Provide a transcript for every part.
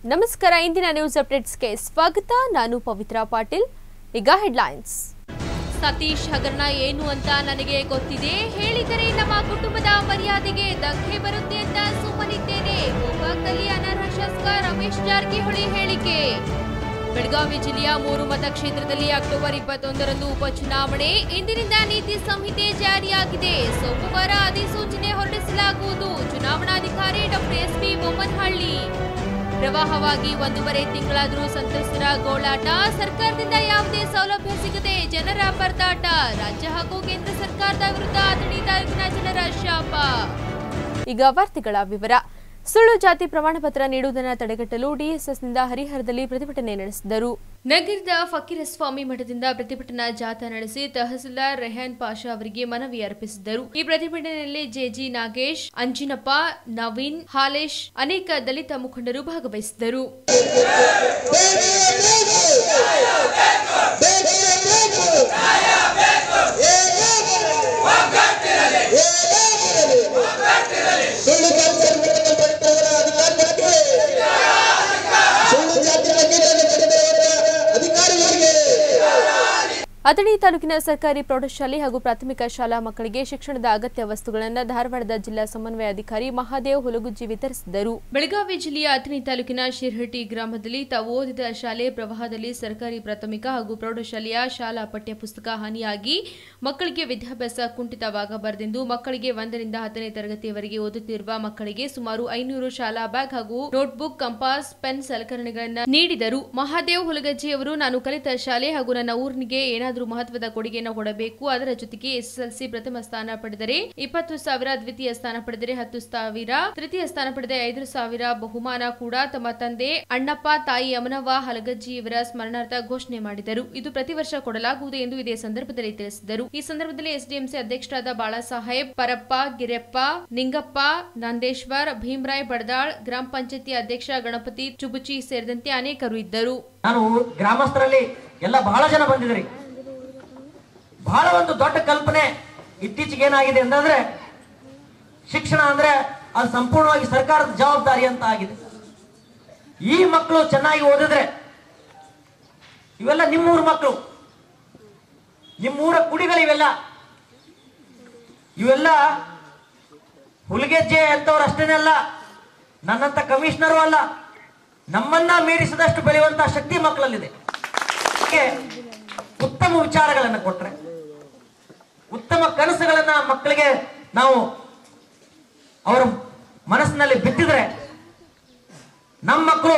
ನಮಸ್ಕಾರ ಇಂದಿನ ನ್ಯೂಸ್ ಅಪ್ಡೇಟ್ಸ್ಗೆ ಸ್ವಾಗತ ನಾನು ಪವಿತ್ರ ಪಾಟೀಲ್ ಈಗ ಹೆಡ್ಲೈನ್ಸ್ ಸತೀಶ್ ಹಗರಣ ಏನು ಅಂತ ನನಗೆ ಗೊತ್ತಿದೆ ಹೇಳಿದರೆ ನಮ್ಮ ಕುಟುಂಬದ ಮರ್ಯಾದೆಗೆ ಧಕ್ಕೆ ಬರುತ್ತೆ ಅಂತ ಸುಮ್ಮನಿದ್ದೇನೆ ಗೋಕಾಕ್ನಲ್ಲಿ ಅನರ್ಹ ಶಾಸಕ ರಮೇಶ್ ಜಾರಕಿಹೊಳಿ ಹೇಳಿಕೆ ಬೆಳಗಾವಿ ಜಿಲ್ಲೆಯ ಮೂರು ಮತಕ್ಷೇತ್ರದಲ್ಲಿ ಅಕ್ಟೋಬರ್ ಇಪ್ಪತ್ತೊಂದರಂದು ಉಪಚುನಾವಣೆ ಇಂದಿನಿಂದ ನೀತಿ ಸಂಹಿತೆ ಜಾರಿಯಾಗಿದೆ ಸೋಮವಾರ ಅಧಿಸೂಚನೆ ಹೊರಡಿಸಲಾಗುವುದು ಚುನಾವಣಾಧಿಕಾರಿ ಡಾಕ್ಟರ್ ಎಸ್ಪಿ ಬೊಮ್ಮನಹಳ್ಳಿ ಪ್ರವಾಹವಾಗಿ ಒಂದೂವರೆ ತಿಂಗಳಾದರೂ ಸಂತ್ರಸ್ತರ ಗೋಳಾಟ ಸರ್ಕಾರದಿಂದ ಯಾವುದೇ ಸೌಲಭ್ಯ ಸಿಗದೆ ಜನರ ಪರದಾಟ ರಾಜ್ಯ ಹಾಗೂ ಕೇಂದ್ರ ಸರ್ಕಾರದ ವಿರುದ್ಧ ಅಥಣಿ ತಾಲೂಕಿನ ಜನರ ಶಾಪ ಈಗ ವಾರ್ತೆಗಳ ವಿವರ ಸುಳ್ಳು ಜಾತಿ ಪ್ರಮಾಣ ಪತ್ರ ನೀಡುವುದನ್ನು ತಡೆಗಟ್ಟಲು ಡಿಎಸ್ಎಸ್ನಿಂದ ಹರಿಹರದಲ್ಲಿ ಪ್ರತಿಭಟನೆ ನಡೆಸಿದರು ನಗರದ ಫಕೀರಸ್ವಾಮಿ ಮಠದಿಂದ ಪ್ರತಿಭಟನಾ ಜಾಥಾ ನಡೆಸಿ ತಹಸೀಲ್ದಾರ್ ರೆಹಾನ್ ಪಾಷಾ ಅವರಿಗೆ ಮನವಿ ಅರ್ಪಿಸಿದರು ಈ ಪ್ರತಿಭಟನೆಯಲ್ಲಿ ಜೆಜಿ ನಾಗೇಶ್ ಅಂಜಿನಪ್ಪ ನವೀನ್ ಹಾಲೇಶ್ ಅನೇಕ ದಲಿತ ಮುಖಂಡರು ಭಾಗವಹಿಸಿದರು ಸುಳ್ಳು ಜಾತಿ ಸರ್ಟಿಫಿಕೇಟ್ ಪಡೆದವರ ಅಧಿಕಾರಿಗಳಿಗೆ ಸುಳ್ಳು ಜಾತಿ ವಕೀಲರನ್ನು ಪಡೆದವರ ಅಧಿಕಾರಿಗಳಿಗೆ ಅಥಣಿ ತಾಲೂಕಿನ ಸರ್ಕಾರಿ ಪ್ರೌಢಶಾಲೆ ಹಾಗೂ ಪ್ರಾಥಮಿಕ ಶಾಲಾ ಮಕ್ಕಳಿಗೆ ಶಿಕ್ಷಣದ ಅಗತ್ಯ ವಸ್ತುಗಳನ್ನು ಧಾರವಾಡದ ಜಿಲ್ಲಾ ಸಮನ್ವಯ ಅಧಿಕಾರಿ ಮಹಾದೇವ್ ಹುಲಗುಜ್ಜಿ ವಿತರಿಸಿದರು ಬೆಳಗಾವಿ ಜಿಲ್ಲೆಯ ಅಥಣಿ ತಾಲೂಕಿನ ಶಿರ್ಹಟ್ಟಿ ಗ್ರಾಮದಲ್ಲಿ ತಾವು ಓದಿದ ಶಾಲೆ ಪ್ರವಾಹದಲ್ಲಿ ಸರ್ಕಾರಿ ಪ್ರಾಥಮಿಕ ಹಾಗೂ ಪ್ರೌಢಶಾಲೆಯ ಶಾಲಾ ಪಠ್ಯ ಪುಸ್ತಕ ಹಾನಿಯಾಗಿ ಮಕ್ಕಳಿಗೆ ವಿದ್ಯಾಭ್ಯಾಸ ಕುಂಠಿತವಾಗಬಾರದೆಂದು ಮಕ್ಕಳಿಗೆ ಒಂದರಿಂದ ಹತ್ತನೇ ತರಗತಿಯವರೆಗೆ ಓದುತ್ತಿರುವ ಮಕ್ಕಳಿಗೆ ಸುಮಾರು ಐನೂರು ಶಾಲಾ ಬ್ಯಾಗ್ ಹಾಗೂ ನೋಟ್ಬುಕ್ ಕಂಪಾಸ್ ಪೆನ್ ಸಲಕರಣೆಗಳನ್ನು ನೀಡಿದರು ಮಹಾದೇವ್ ಹುಲಗಜ್ಜಿ ಅವರು ನಾನು ಕಲಿತ ಶಾಲೆ ಹಾಗೂ ನನ್ನ ಊರಿನಿಗೆ ಏನಾದರೂ ಮಹತ್ವದ ಕೊಡುಗೆಯನ್ನು ಕೊಡಬೇಕು ಅದರ ಜೊತೆಗೆ ಎಸ್ಎಸ್ಎಲ್ಸಿ ಪ್ರಥಮ ಸ್ಥಾನ ಪಡೆದರೆ ಇಪ್ಪತ್ತು ಸಾವಿರ ದ್ವಿತೀಯ ಸ್ಥಾನ ಪಡೆದರೆ ಹತ್ತು ಸಾವಿರ ತೃತೀಯ ಸ್ಥಾನ ಪಡೆದರೆ ಐದು ಸಾವಿರ ಬಹುಮಾನ ಕೂಡ ತಮ್ಮ ತಂದೆ ಅಣ್ಣಪ್ಪ ತಾಯಿ ಯಮನವ್ವ ಹಲಗಜ್ಜಿ ಇವರ ಸ್ಮರಣಾರ್ಥ ಘೋಷಣೆ ಮಾಡಿದರು ಇದು ಪ್ರತಿ ವರ್ಷ ಕೊಡಲಾಗುವುದು ಎಂದು ಇದೇ ಸಂದರ್ಭದಲ್ಲಿ ತಿಳಿಸಿದರು ಈ ಸಂದರ್ಭದಲ್ಲಿ ಎಸ್ಡಿಎಂಸಿ ಅಧ್ಯಕ್ಷರಾದ ಬಾಳಾಸಾಹೇಬ್ ಪರಪ್ಪ ಗಿರೆಪ್ಪ ನಿಂಗಪ್ಪ ನಂದೇಶ್ವರ್ ಭೀಮರಾಯ್ ಬಡದಾಳ್ ಗ್ರಾಮ ಪಂಚಾಯತಿ ಅಧ್ಯಕ್ಷ ಗಣಪತಿ ಚುಬುಚಿ ಸೇರಿದಂತೆ ಅನೇಕರು ಇದ್ದರು ನಾನು ಗ್ರಾಮಸ್ಥರಲ್ಲಿ ಎಲ್ಲ ಬಹಳ ಜನ ಬಂದಿದ್ರಿ ಬಹಳ ಒಂದು ದೊಡ್ಡ ಕಲ್ಪನೆ ಇತ್ತೀಚೆಗೆ ಏನಾಗಿದೆ ಅಂತಂದ್ರೆ ಶಿಕ್ಷಣ ಅಂದ್ರೆ ಅದು ಸಂಪೂರ್ಣವಾಗಿ ಸರ್ಕಾರದ ಜವಾಬ್ದಾರಿ ಅಂತ ಆಗಿದೆ ಈ ಮಕ್ಕಳು ಚೆನ್ನಾಗಿ ಓದಿದ್ರೆ ಇವೆಲ್ಲ ನಿಮ್ಮೂರ ಮಕ್ಕಳು ನಿಮ್ಮೂರ ಕುಡಿಗಳು ಇವೆಲ್ಲ ಇವೆಲ್ಲ ಹುಲಿಗೆಜ್ಜೆ ಅಂತವ್ರು ಅಷ್ಟೇನೆ ಅಲ್ಲ ನನ್ನಂತ ಕಮಿಷನರು ಅಲ್ಲ ನಮ್ಮನ್ನ ಮೀರಿಸಿದಷ್ಟು ಬೆಳೆಯುವಂತಹ ಶಕ್ತಿ ಮಕ್ಕಳಲ್ಲಿದೆ ಅದಕ್ಕೆ ಉತ್ತಮ ವಿಚಾರಗಳನ್ನು ಕೊಟ್ರೆ ಉತ್ತಮ ಕನಸುಗಳನ್ನ ಮಕ್ಕಳಿಗೆ ನಾವು ಅವರ ಮನಸ್ಸಿನಲ್ಲಿ ಬಿತ್ತಿದ್ರೆ ನಮ್ಮ ಮಕ್ಕಳು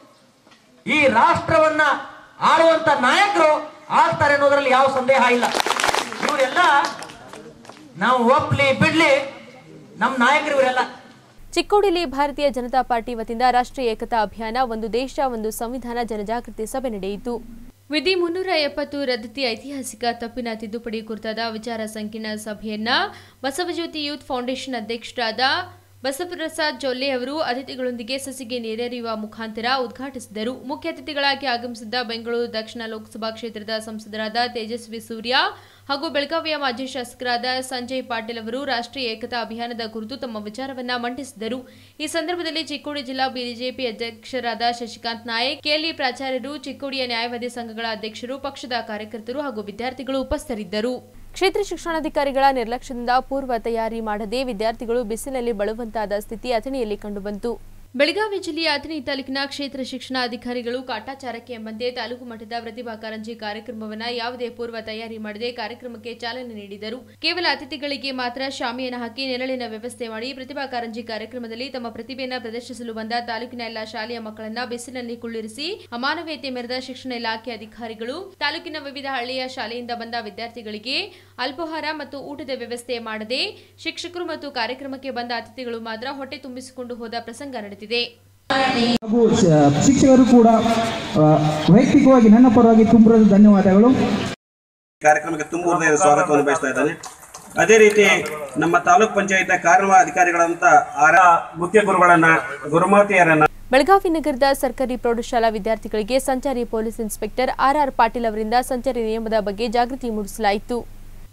ಈ ರಾಷ್ಟ್ರವನ್ನ ಆಳುವಂತ ನಾಯಕರು ಆಗ್ತಾರೆ ಅನ್ನೋದ್ರಲ್ಲಿ ಯಾವ ಸಂದೇಹ ಇಲ್ಲ ಇವರೆಲ್ಲ ನಾವು ಒಪ್ಲಿ ಬಿಡ್ಲಿ ನಮ್ಮ ನಾಯಕರು ಇವರೆಲ್ಲ ಚಿಕ್ಕೋಡಿಯಲ್ಲಿ ಭಾರತೀಯ ಜನತಾ ಪಾರ್ಟಿ ವತಿಯಿಂದ ರಾಷ್ಟ್ರೀಯ ಏಕತಾ ಅಭಿಯಾನ ಒಂದು ದೇಶ ಒಂದು ಸಂವಿಧಾನ ಜನಜಾಗೃತಿ ಸಭೆ ನಡೆಯಿತು ವಿಧಿ ಮುನ್ನೂರ ಎಪ್ಪತ್ತು ರದ್ದತಿ ಐತಿಹಾಸಿಕ ತಪ್ಪಿನ ತಿದ್ದುಪಡಿ ಕುರಿತಾದ ವಿಚಾರ ಸಂಕಿರಣ ಸಭೆಯನ್ನ ಬಸವಜ್ಯೋತಿ ಯೂತ್ ಫೌಂಡೇಶನ್ ಅಧ್ಯಕ್ಷರಾದ ಬಸವಪ್ರಸಾದ್ ಜೊಲ್ಲೆ ಅವರು ಅತಿಥಿಗಳೊಂದಿಗೆ ಸಸಿಗೆ ನೀರೆರೆಯುವ ಮುಖಾಂತರ ಉದ್ಘಾಟಿಸಿದರು ಮುಖ್ಯ ಅತಿಥಿಗಳಾಗಿ ಆಗಮಿಸಿದ್ದ ಬೆಂಗಳೂರು ದಕ್ಷಿಣ ಲೋಕಸಭಾ ಕ್ಷೇತ್ರದ ಸಂಸದರಾದ ತೇಜಸ್ವಿ ಸೂರ್ಯ ಹಾಗೂ ಬೆಳಗಾವಿಯ ಮಾಜಿ ಶಾಸಕರಾದ ಸಂಜಯ್ ಪಾಟೀಲ್ ಅವರು ರಾಷ್ಟ್ರೀಯ ಏಕತಾ ಅಭಿಯಾನದ ಕುರಿತು ತಮ್ಮ ವಿಚಾರವನ್ನ ಮಂಡಿಸಿದರು ಈ ಸಂದರ್ಭದಲ್ಲಿ ಚಿಕ್ಕೋಡಿ ಜಿಲ್ಲಾ ಬಿಜೆಪಿ ಅಧ್ಯಕ್ಷರಾದ ಶಶಿಕಾಂತ್ ನಾಯಕ್ ಕೆಎಲ್ಇ ಪ್ರಾಚಾರ್ಯರು ಚಿಕ್ಕೋಡಿಯ ನ್ಯಾಯವಾದಿ ಸಂಘಗಳ ಅಧ್ಯಕ್ಷರು ಪಕ್ಷದ ಕಾರ್ಯಕರ್ತರು ಹಾಗೂ ವಿದ್ಯಾರ್ಥಿಗಳು ಉಪಸ್ಥಿತರಿದ್ದರು ಕ್ಷೇತ್ರ ಶಿಕ್ಷಣಾಧಿಕಾರಿಗಳ ನಿರ್ಲಕ್ಷ್ಯದಿಂದ ಪೂರ್ವ ತಯಾರಿ ಮಾಡದೆ ವಿದ್ಯಾರ್ಥಿಗಳು ಬಿಸಿಲಿನಲ್ಲಿ ಬಳುವಂತಾದ ಸ್ಥಿತಿ ಅಥಣಿಯಲ್ಲಿ ಕಂಡುಬಂತು ಬೆಳಗಾವಿ ಜಿಲ್ಲೆಯ ಅಥಣಿ ತಾಲೂಕಿನ ಕ್ಷೇತ್ರ ಶಿಕ್ಷಣಾಧಿಕಾರಿಗಳು ಕಾಟಾಚಾರಕ್ಕೆ ಎಂಬಂತೆ ತಾಲೂಕು ಮಟ್ಟದ ಪ್ರತಿಭಾ ಕಾರಂಜಿ ಕಾರ್ಯಕ್ರಮವನ್ನ ಯಾವುದೇ ಪೂರ್ವ ತಯಾರಿ ಮಾಡದೆ ಕಾರ್ಯಕ್ರಮಕ್ಕೆ ಚಾಲನೆ ನೀಡಿದರು ಕೇವಲ ಅತಿಥಿಗಳಿಗೆ ಮಾತ್ರ ಶಾಮಿಯಾನ ಹಾಕಿ ನೆರಳಿನ ವ್ಯವಸ್ಥೆ ಮಾಡಿ ಪ್ರತಿಭಾ ಕಾರಂಜಿ ಕಾರ್ಯಕ್ರಮದಲ್ಲಿ ತಮ್ಮ ಪ್ರತಿಭೆಯನ್ನು ಪ್ರದರ್ಶಿಸಲು ಬಂದ ತಾಲೂಕಿನ ಎಲ್ಲಾ ಶಾಲೆಯ ಮಕ್ಕಳನ್ನ ಬಿಸಿಲಿನಲ್ಲಿ ಕುಳ್ಳಿರಿಸಿ ಅಮಾನವೀಯತೆ ಮೆರೆದ ಶಿಕ್ಷಣ ಇಲಾಖೆ ಅಧಿಕಾರಿಗಳು ತಾಲೂಕಿನ ವಿವಿಧ ಹಳ್ಳಿಯ ಶಾಲೆಯಿಂದ ಬಂದ ವಿದ್ಯಾರ್ಥಿಗಳಿಗೆ ಅಲ್ಪಾಹಾರ ಮತ್ತು ಊಟದ ವ್ಯವಸ್ಥೆ ಮಾಡದೆ ಶಿಕ್ಷಕರು ಮತ್ತು ಕಾರ್ಯಕ್ರಮಕ್ಕೆ ಬಂದ ಅತಿಥಿಗಳು ಮಾತ್ರ ಹೊಟ್ಟೆ ತುಂಬಿಸಿಕೊಂಡು ಹೋದ ಪ್ರಸಂಗ ನಡೆದಿದೆ ಹಾಗೂ ಶ- ಶಿಕ್ಷಕರು ಕೂಡ ಆ, ವೈಯಕ್ತಿಕವಾಗಿ ನನ್ನ ಪರವಾಗಿ ತುಂಬ ಧನ್ಯವಾದಗಳು ಕಾರ್ಯಕ್ರಮಕ್ಕೆ ತುಂಬ ಹೃದಯದ ಸ್ವಾಗತವನ್ನು ಬಯಸ್ತಾ ಇದ್ದಾನೆ ಅದೇ ರೀತಿ ನಮ್ಮ ತಾಲೂಕ್ ಪಂಚಾಯತ್ ಕಾರ್ಯಕ್ರಮ ಅಧಿಕಾರಿಗಳಂತ ಆರ ಮುಖ್ಯ ಗುರುಗಳನ್ನ ಗುರುಮಾತೆಯರನ್ನ ಬೆಳಗಾವಿ ನಗರದ ಸರ್ಕಾರಿ ಪ್ರೌಢಶಾಲಾ ವಿದ್ಯಾರ್ಥಿಗಳಿಗೆ ಸಂಚಾರಿ ಪೊಲೀಸ್ ಇನ್ಸ್ಪೆಕ್ಟರ್ ಆರ್ಆರ್ ಪಾಟೀಲ್ ಅವರಿಂದ ಸಂಚಾರಿ ನಿಯಮದ ಬಗ್ಗೆ ಜಾಗೃತಿ ಮೂಡಿಸಲಾಯಿತು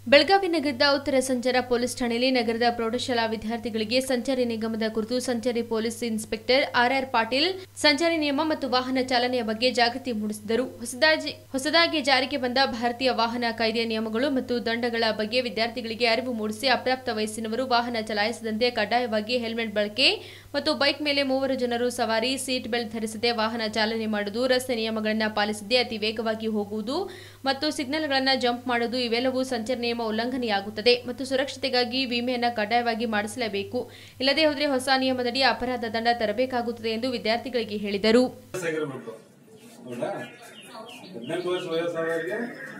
ಬೆಳಗಾವಿ ನಗರದ ಉತ್ತರ ಸಂಚಾರ ಪೊಲೀಸ್ ಠಾಣೆಯಲ್ಲಿ ನಗರದ ಪ್ರೌಢಶಾಲಾ ವಿದ್ಯಾರ್ಥಿಗಳಿಗೆ ಸಂಚಾರಿ ನಿಗಮದ ಕುರಿತು ಸಂಚಾರಿ ಪೊಲೀಸ್ ಇನ್ಸ್ಪೆಕ್ಟರ್ ಆರ್ಆರ್ ಪಾಟೀಲ್ ಸಂಚಾರಿ ನಿಯಮ ಮತ್ತು ವಾಹನ ಚಾಲನೆಯ ಬಗ್ಗೆ ಜಾಗೃತಿ ಮೂಡಿಸಿದರು ಹೊಸದಾಗಿ ಹೊಸದಾಗಿ ಜಾರಿಗೆ ಬಂದ ಭಾರತೀಯ ವಾಹನ ಕಾಯ್ದೆಯ ನಿಯಮಗಳು ಮತ್ತು ದಂಡಗಳ ಬಗ್ಗೆ ವಿದ್ಯಾರ್ಥಿಗಳಿಗೆ ಅರಿವು ಮೂಡಿಸಿ ಅಪ್ರಾಪ್ತ ವಯಸ್ಸಿನವರು ವಾಹನ ಚಲಾಯಿಸದಂತೆ ಕಡ್ಡಾಯವಾಗಿ ಹೆಲ್ಮೆಟ್ ಬಳಕೆ ಮತ್ತು ಬೈಕ್ ಮೇಲೆ ಮೂವರು ಜನರು ಸವಾರಿ ಸೀಟ್ ಬೆಲ್ಟ್ ಧರಿಸದೆ ವಾಹನ ಚಾಲನೆ ಮಾಡುವುದು ರಸ್ತೆ ನಿಯಮಗಳನ್ನು ಪಾಲಿಸದೆ ಅತಿ ವೇಗವಾಗಿ ಹೋಗುವುದು ಮತ್ತು ಸಿಗ್ನಲ್ಗಳನ್ನು ಜಂಪ್ ಮಾಡುವುದು ಇವೆಲ್ಲವೂ ಸಂಚಾರ ನಿಯಮ ಉಲ್ಲಂಘನೆಯಾಗುತ್ತದೆ ಮತ್ತು ಸುರಕ್ಷತೆಗಾಗಿ ವಿಮೆಯನ್ನು ಕಡ್ಡಾಯವಾಗಿ ಮಾಡಿಸಲೇಬೇಕು ಇಲ್ಲದೇ ಹೋದರೆ ಹೊಸ ನಿಯಮದಡಿ ಅಪರಾಧ ದಂಡ ತರಬೇಕಾಗುತ್ತದೆ ಎಂದು ವಿದ್ಯಾರ್ಥಿಗಳಿಗೆ ಹೇಳಿದರು ಆಗಿರ್ಬೇಕು ಹೌದಾ ಹದಿನೆಂಟು ವರ್ಷ ವಯಸ್ಸಾದವರಿಗೆ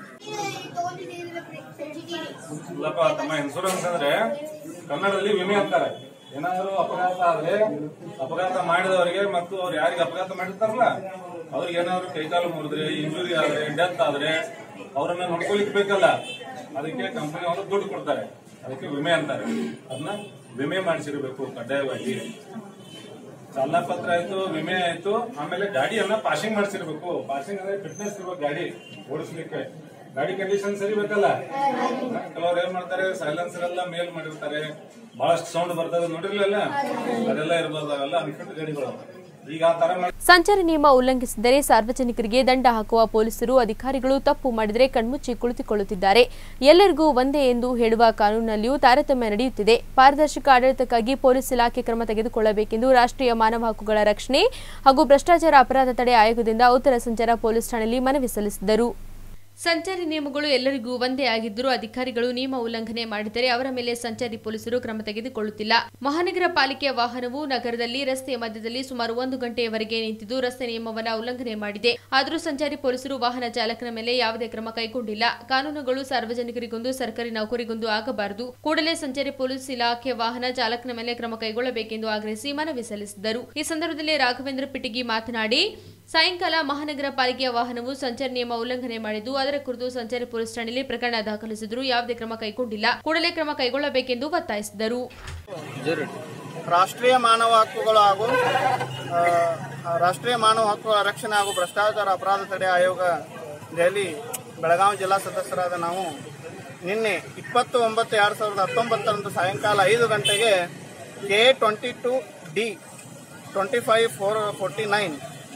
ಇಲ್ಲಪ್ಪ ತಮ್ಮ ಇನ್ಶೂರೆನ್ಸ್ ಅಂದ್ರೆ ಕನ್ನಡದಲ್ಲಿ ವಿಮೆ ಅಂತಾರೆ ಏನಾದ್ರು ಅಪಘಾತ ಆದ್ರೆ ಅಪಘಾತ ಮಾಡಿದವರಿಗೆ ಮತ್ತು ಅವ್ರು ಯಾರಿಗೆ ಅಪಘಾತ ಮಾಡಿರ್ತಾರಲ್ಲ ಅವ್ರಿಗೆ ಏನಾದ್ರು ಕೈಕಾಲು ಮುರಿದ್ರೆ ಇಂಜುರಿ ಆದ್ರೆ ಡೆತ್ ಆದ್ರೆ ಅವರನ್ನ ನೋಡ್ಕೊಲಿಕ್ ಬೇಕಲ್ಲ ಅದಕ್ಕೆ ಕಂಪನಿ ಅವರು ದುಡ್ಡು ಕೊಡ್ತಾರೆ ಅದಕ್ಕೆ ವಿಮೆ ಅಂತಾರೆ ಅದನ್ನ ವಿಮೆ ಮಾಡಿಸಿರ್ಬೇಕು ಕಡ್ಡಾಯವಾಗಿ ಚಾಲನಾ ಪತ್ರ ಆಯ್ತು ವಿಮೆ ಆಯ್ತು ಆಮೇಲೆ ಗಾಡಿಯನ್ನ ಪಾಸಿಂಗ್ ಮಾಡಿಸಿರ್ಬೇಕು ಪಾಸಿಂಗ್ ಅಂದ್ರೆ ಫಿಟ್ನೆಸ್ ಇರ್ಬೇಕು ಗಾಡಿ ಓಡಿಸ್ಲಿಕ್ಕೆ ಗಾಡಿ ಕಂಡೀಷನ್ ಸರಿ ಬೇಕಲ್ಲ ಕೆಲವ್ರು ಏನ್ ಮಾಡ್ತಾರೆ ಸೈಲೆನ್ಸರ್ ಎಲ್ಲ ಮೇಲ್ ಮಾಡಿರ್ತಾರೆ ಬಹಳಷ್ಟು ಸೌಂಡ್ ಬರ್ತದೆ ನೋಡಿರ್ಲಿಲ್ಲ ಅದೆಲ್ಲ ಇರ್ಬೋದು ಅವೆಲ್ಲ ಅನ್ಫಿಟ್ ಗಾಡಿಗಳು ಅವ. ಈಗ ಆ ತರ ಮಾಡಿ ಸಂಚಾರಿ ನಿಯಮ ಉಲ್ಲಂಘಿಸಿದರೆ ಸಾರ್ವಜನಿಕರಿಗೆ ದಂಡ ಹಾಕುವ ಪೊಲೀಸರು ಅಧಿಕಾರಿಗಳು ತಪ್ಪು ಮಾಡಿದರೆ ಕಣ್ಮುಚ್ಚಿ ಕುಳಿತುಕೊಳ್ಳುತ್ತಿದ್ದಾರೆ ಎಲ್ಲರಿಗೂ ಒಂದೇ ಎಂದು ಹೇಳುವ ಕಾನೂನಿನಲ್ಲಿಯೂ ತಾರತಮ್ಯ ನಡೆಯುತ್ತಿದೆ ಪಾರದರ್ಶಕ ಆಡಳಿತಕ್ಕಾಗಿ ಪೊಲೀಸ್ ಇಲಾಖೆ ಕ್ರಮ ತೆಗೆದುಕೊಳ್ಳಬೇಕೆಂದು ರಾಷ್ಟ್ರೀಯ ಮಾನವ ಹಕ್ಕುಗಳ ರಕ್ಷಣೆ ಹಾಗೂ ಭ್ರಷ್ಟಾಚಾರ ಅಪರಾಧ ತಡೆ ಆಯೋಗದಿಂದ ಉತ್ತರ ಸಂಚಾರ ಪೊಲೀಸ್ ಠಾಣೆಯಲ್ಲಿ ಮನವಿ ಸಲ್ಲಿಸಿದರು ಸಂಚಾರಿ ನಿಯಮಗಳು ಎಲ್ಲರಿಗೂ ಒಂದೇ ಆಗಿದ್ದರೂ ಅಧಿಕಾರಿಗಳು ನಿಯಮ ಉಲ್ಲಂಘನೆ ಮಾಡಿದರೆ ಅವರ ಮೇಲೆ ಸಂಚಾರಿ ಪೊಲೀಸರು ಕ್ರಮ ತೆಗೆದುಕೊಳ್ಳುತ್ತಿಲ್ಲ ಮಹಾನಗರ ಪಾಲಿಕೆಯ ವಾಹನವು ನಗರದಲ್ಲಿ ರಸ್ತೆಯ ಮಧ್ಯದಲ್ಲಿ ಸುಮಾರು ಒಂದು ಗಂಟೆಯವರೆಗೆ ನಿಂತಿದ್ದು ರಸ್ತೆ ನಿಯಮವನ್ನು ಉಲ್ಲಂಘನೆ ಮಾಡಿದೆ ಆದರೂ ಸಂಚಾರಿ ಪೊಲೀಸರು ವಾಹನ ಚಾಲಕನ ಮೇಲೆ ಯಾವುದೇ ಕ್ರಮ ಕೈಗೊಂಡಿಲ್ಲ ಕಾನೂನುಗಳು ಸಾರ್ವಜನಿಕರಿಗೊಂದು ಸರ್ಕಾರಿ ನೌಕರಿಗೊಂದು ಆಗಬಾರದು ಕೂಡಲೇ ಸಂಚಾರಿ ಪೊಲೀಸ್ ಇಲಾಖೆ ವಾಹನ ಚಾಲಕನ ಮೇಲೆ ಕ್ರಮ ಕೈಗೊಳ್ಳಬೇಕೆಂದು ಆಗ್ರಹಿಸಿ ಮನವಿ ಸಲ್ಲಿಸಿದರು ಈ ಸಂದರ್ಭದಲ್ಲಿ ರಾಘವೇಂದ್ರ ಪಿಟಿಗಿ ಮಾತನಾಡಿ ಸಾಯಂಕಾಲ ಮಹಾನಗರ ಪಾಲಿಕೆಯ ವಾಹನವು ಸಂಚಾರಿ ನಿಯಮ ಉಲ್ಲಂಘನೆ ಮಾಡಿದ್ದು ಅದರ ಕುರಿತು ಸಂಚಾರಿ ಪೊಲೀಸ್ ಠಾಣೆಯಲ್ಲಿ ಪ್ರಕರಣ ದಾಖಲಿಸಿದರೂ ಯಾವುದೇ ಕ್ರಮ ಕೈಗೊಂಡಿಲ್ಲ ಕೂಡಲೇ ಕ್ರಮ ಕೈಗೊಳ್ಳಬೇಕೆಂದು ಒತ್ತಾಯಿಸಿದರು ರಾಷ್ಟ್ರೀಯ ಮಾನವ ಹಕ್ಕುಗಳು ಹಾಗೂ ಆ, ರಾಷ್ಟ್ರೀಯ ಮಾನವ ಹಕ್ಕುಗಳ ರಕ್ಷಣೆ ಹಾಗೂ ಭ್ರಷ್ಟಾಚಾರ ಅಪರಾಧ ತಡೆ ಆಯೋಗ ದೆಹಲಿ ಬೆಳಗಾವಿ ಜಿಲ್ಲಾ ಸದಸ್ಯರಾದ ನಾವು ನಿನ್ನೆ ಇಪ್ಪತ್ತು ಒಂಬತ್ತು ಎರಡು ಸಾವಿರದ ಹತ್ತೊಂಬತ್ತರಂದು ಸಾಯಂಕಾಲ ಐದು ಗಂಟೆಗೆ K twenty two D twenty five four forty nine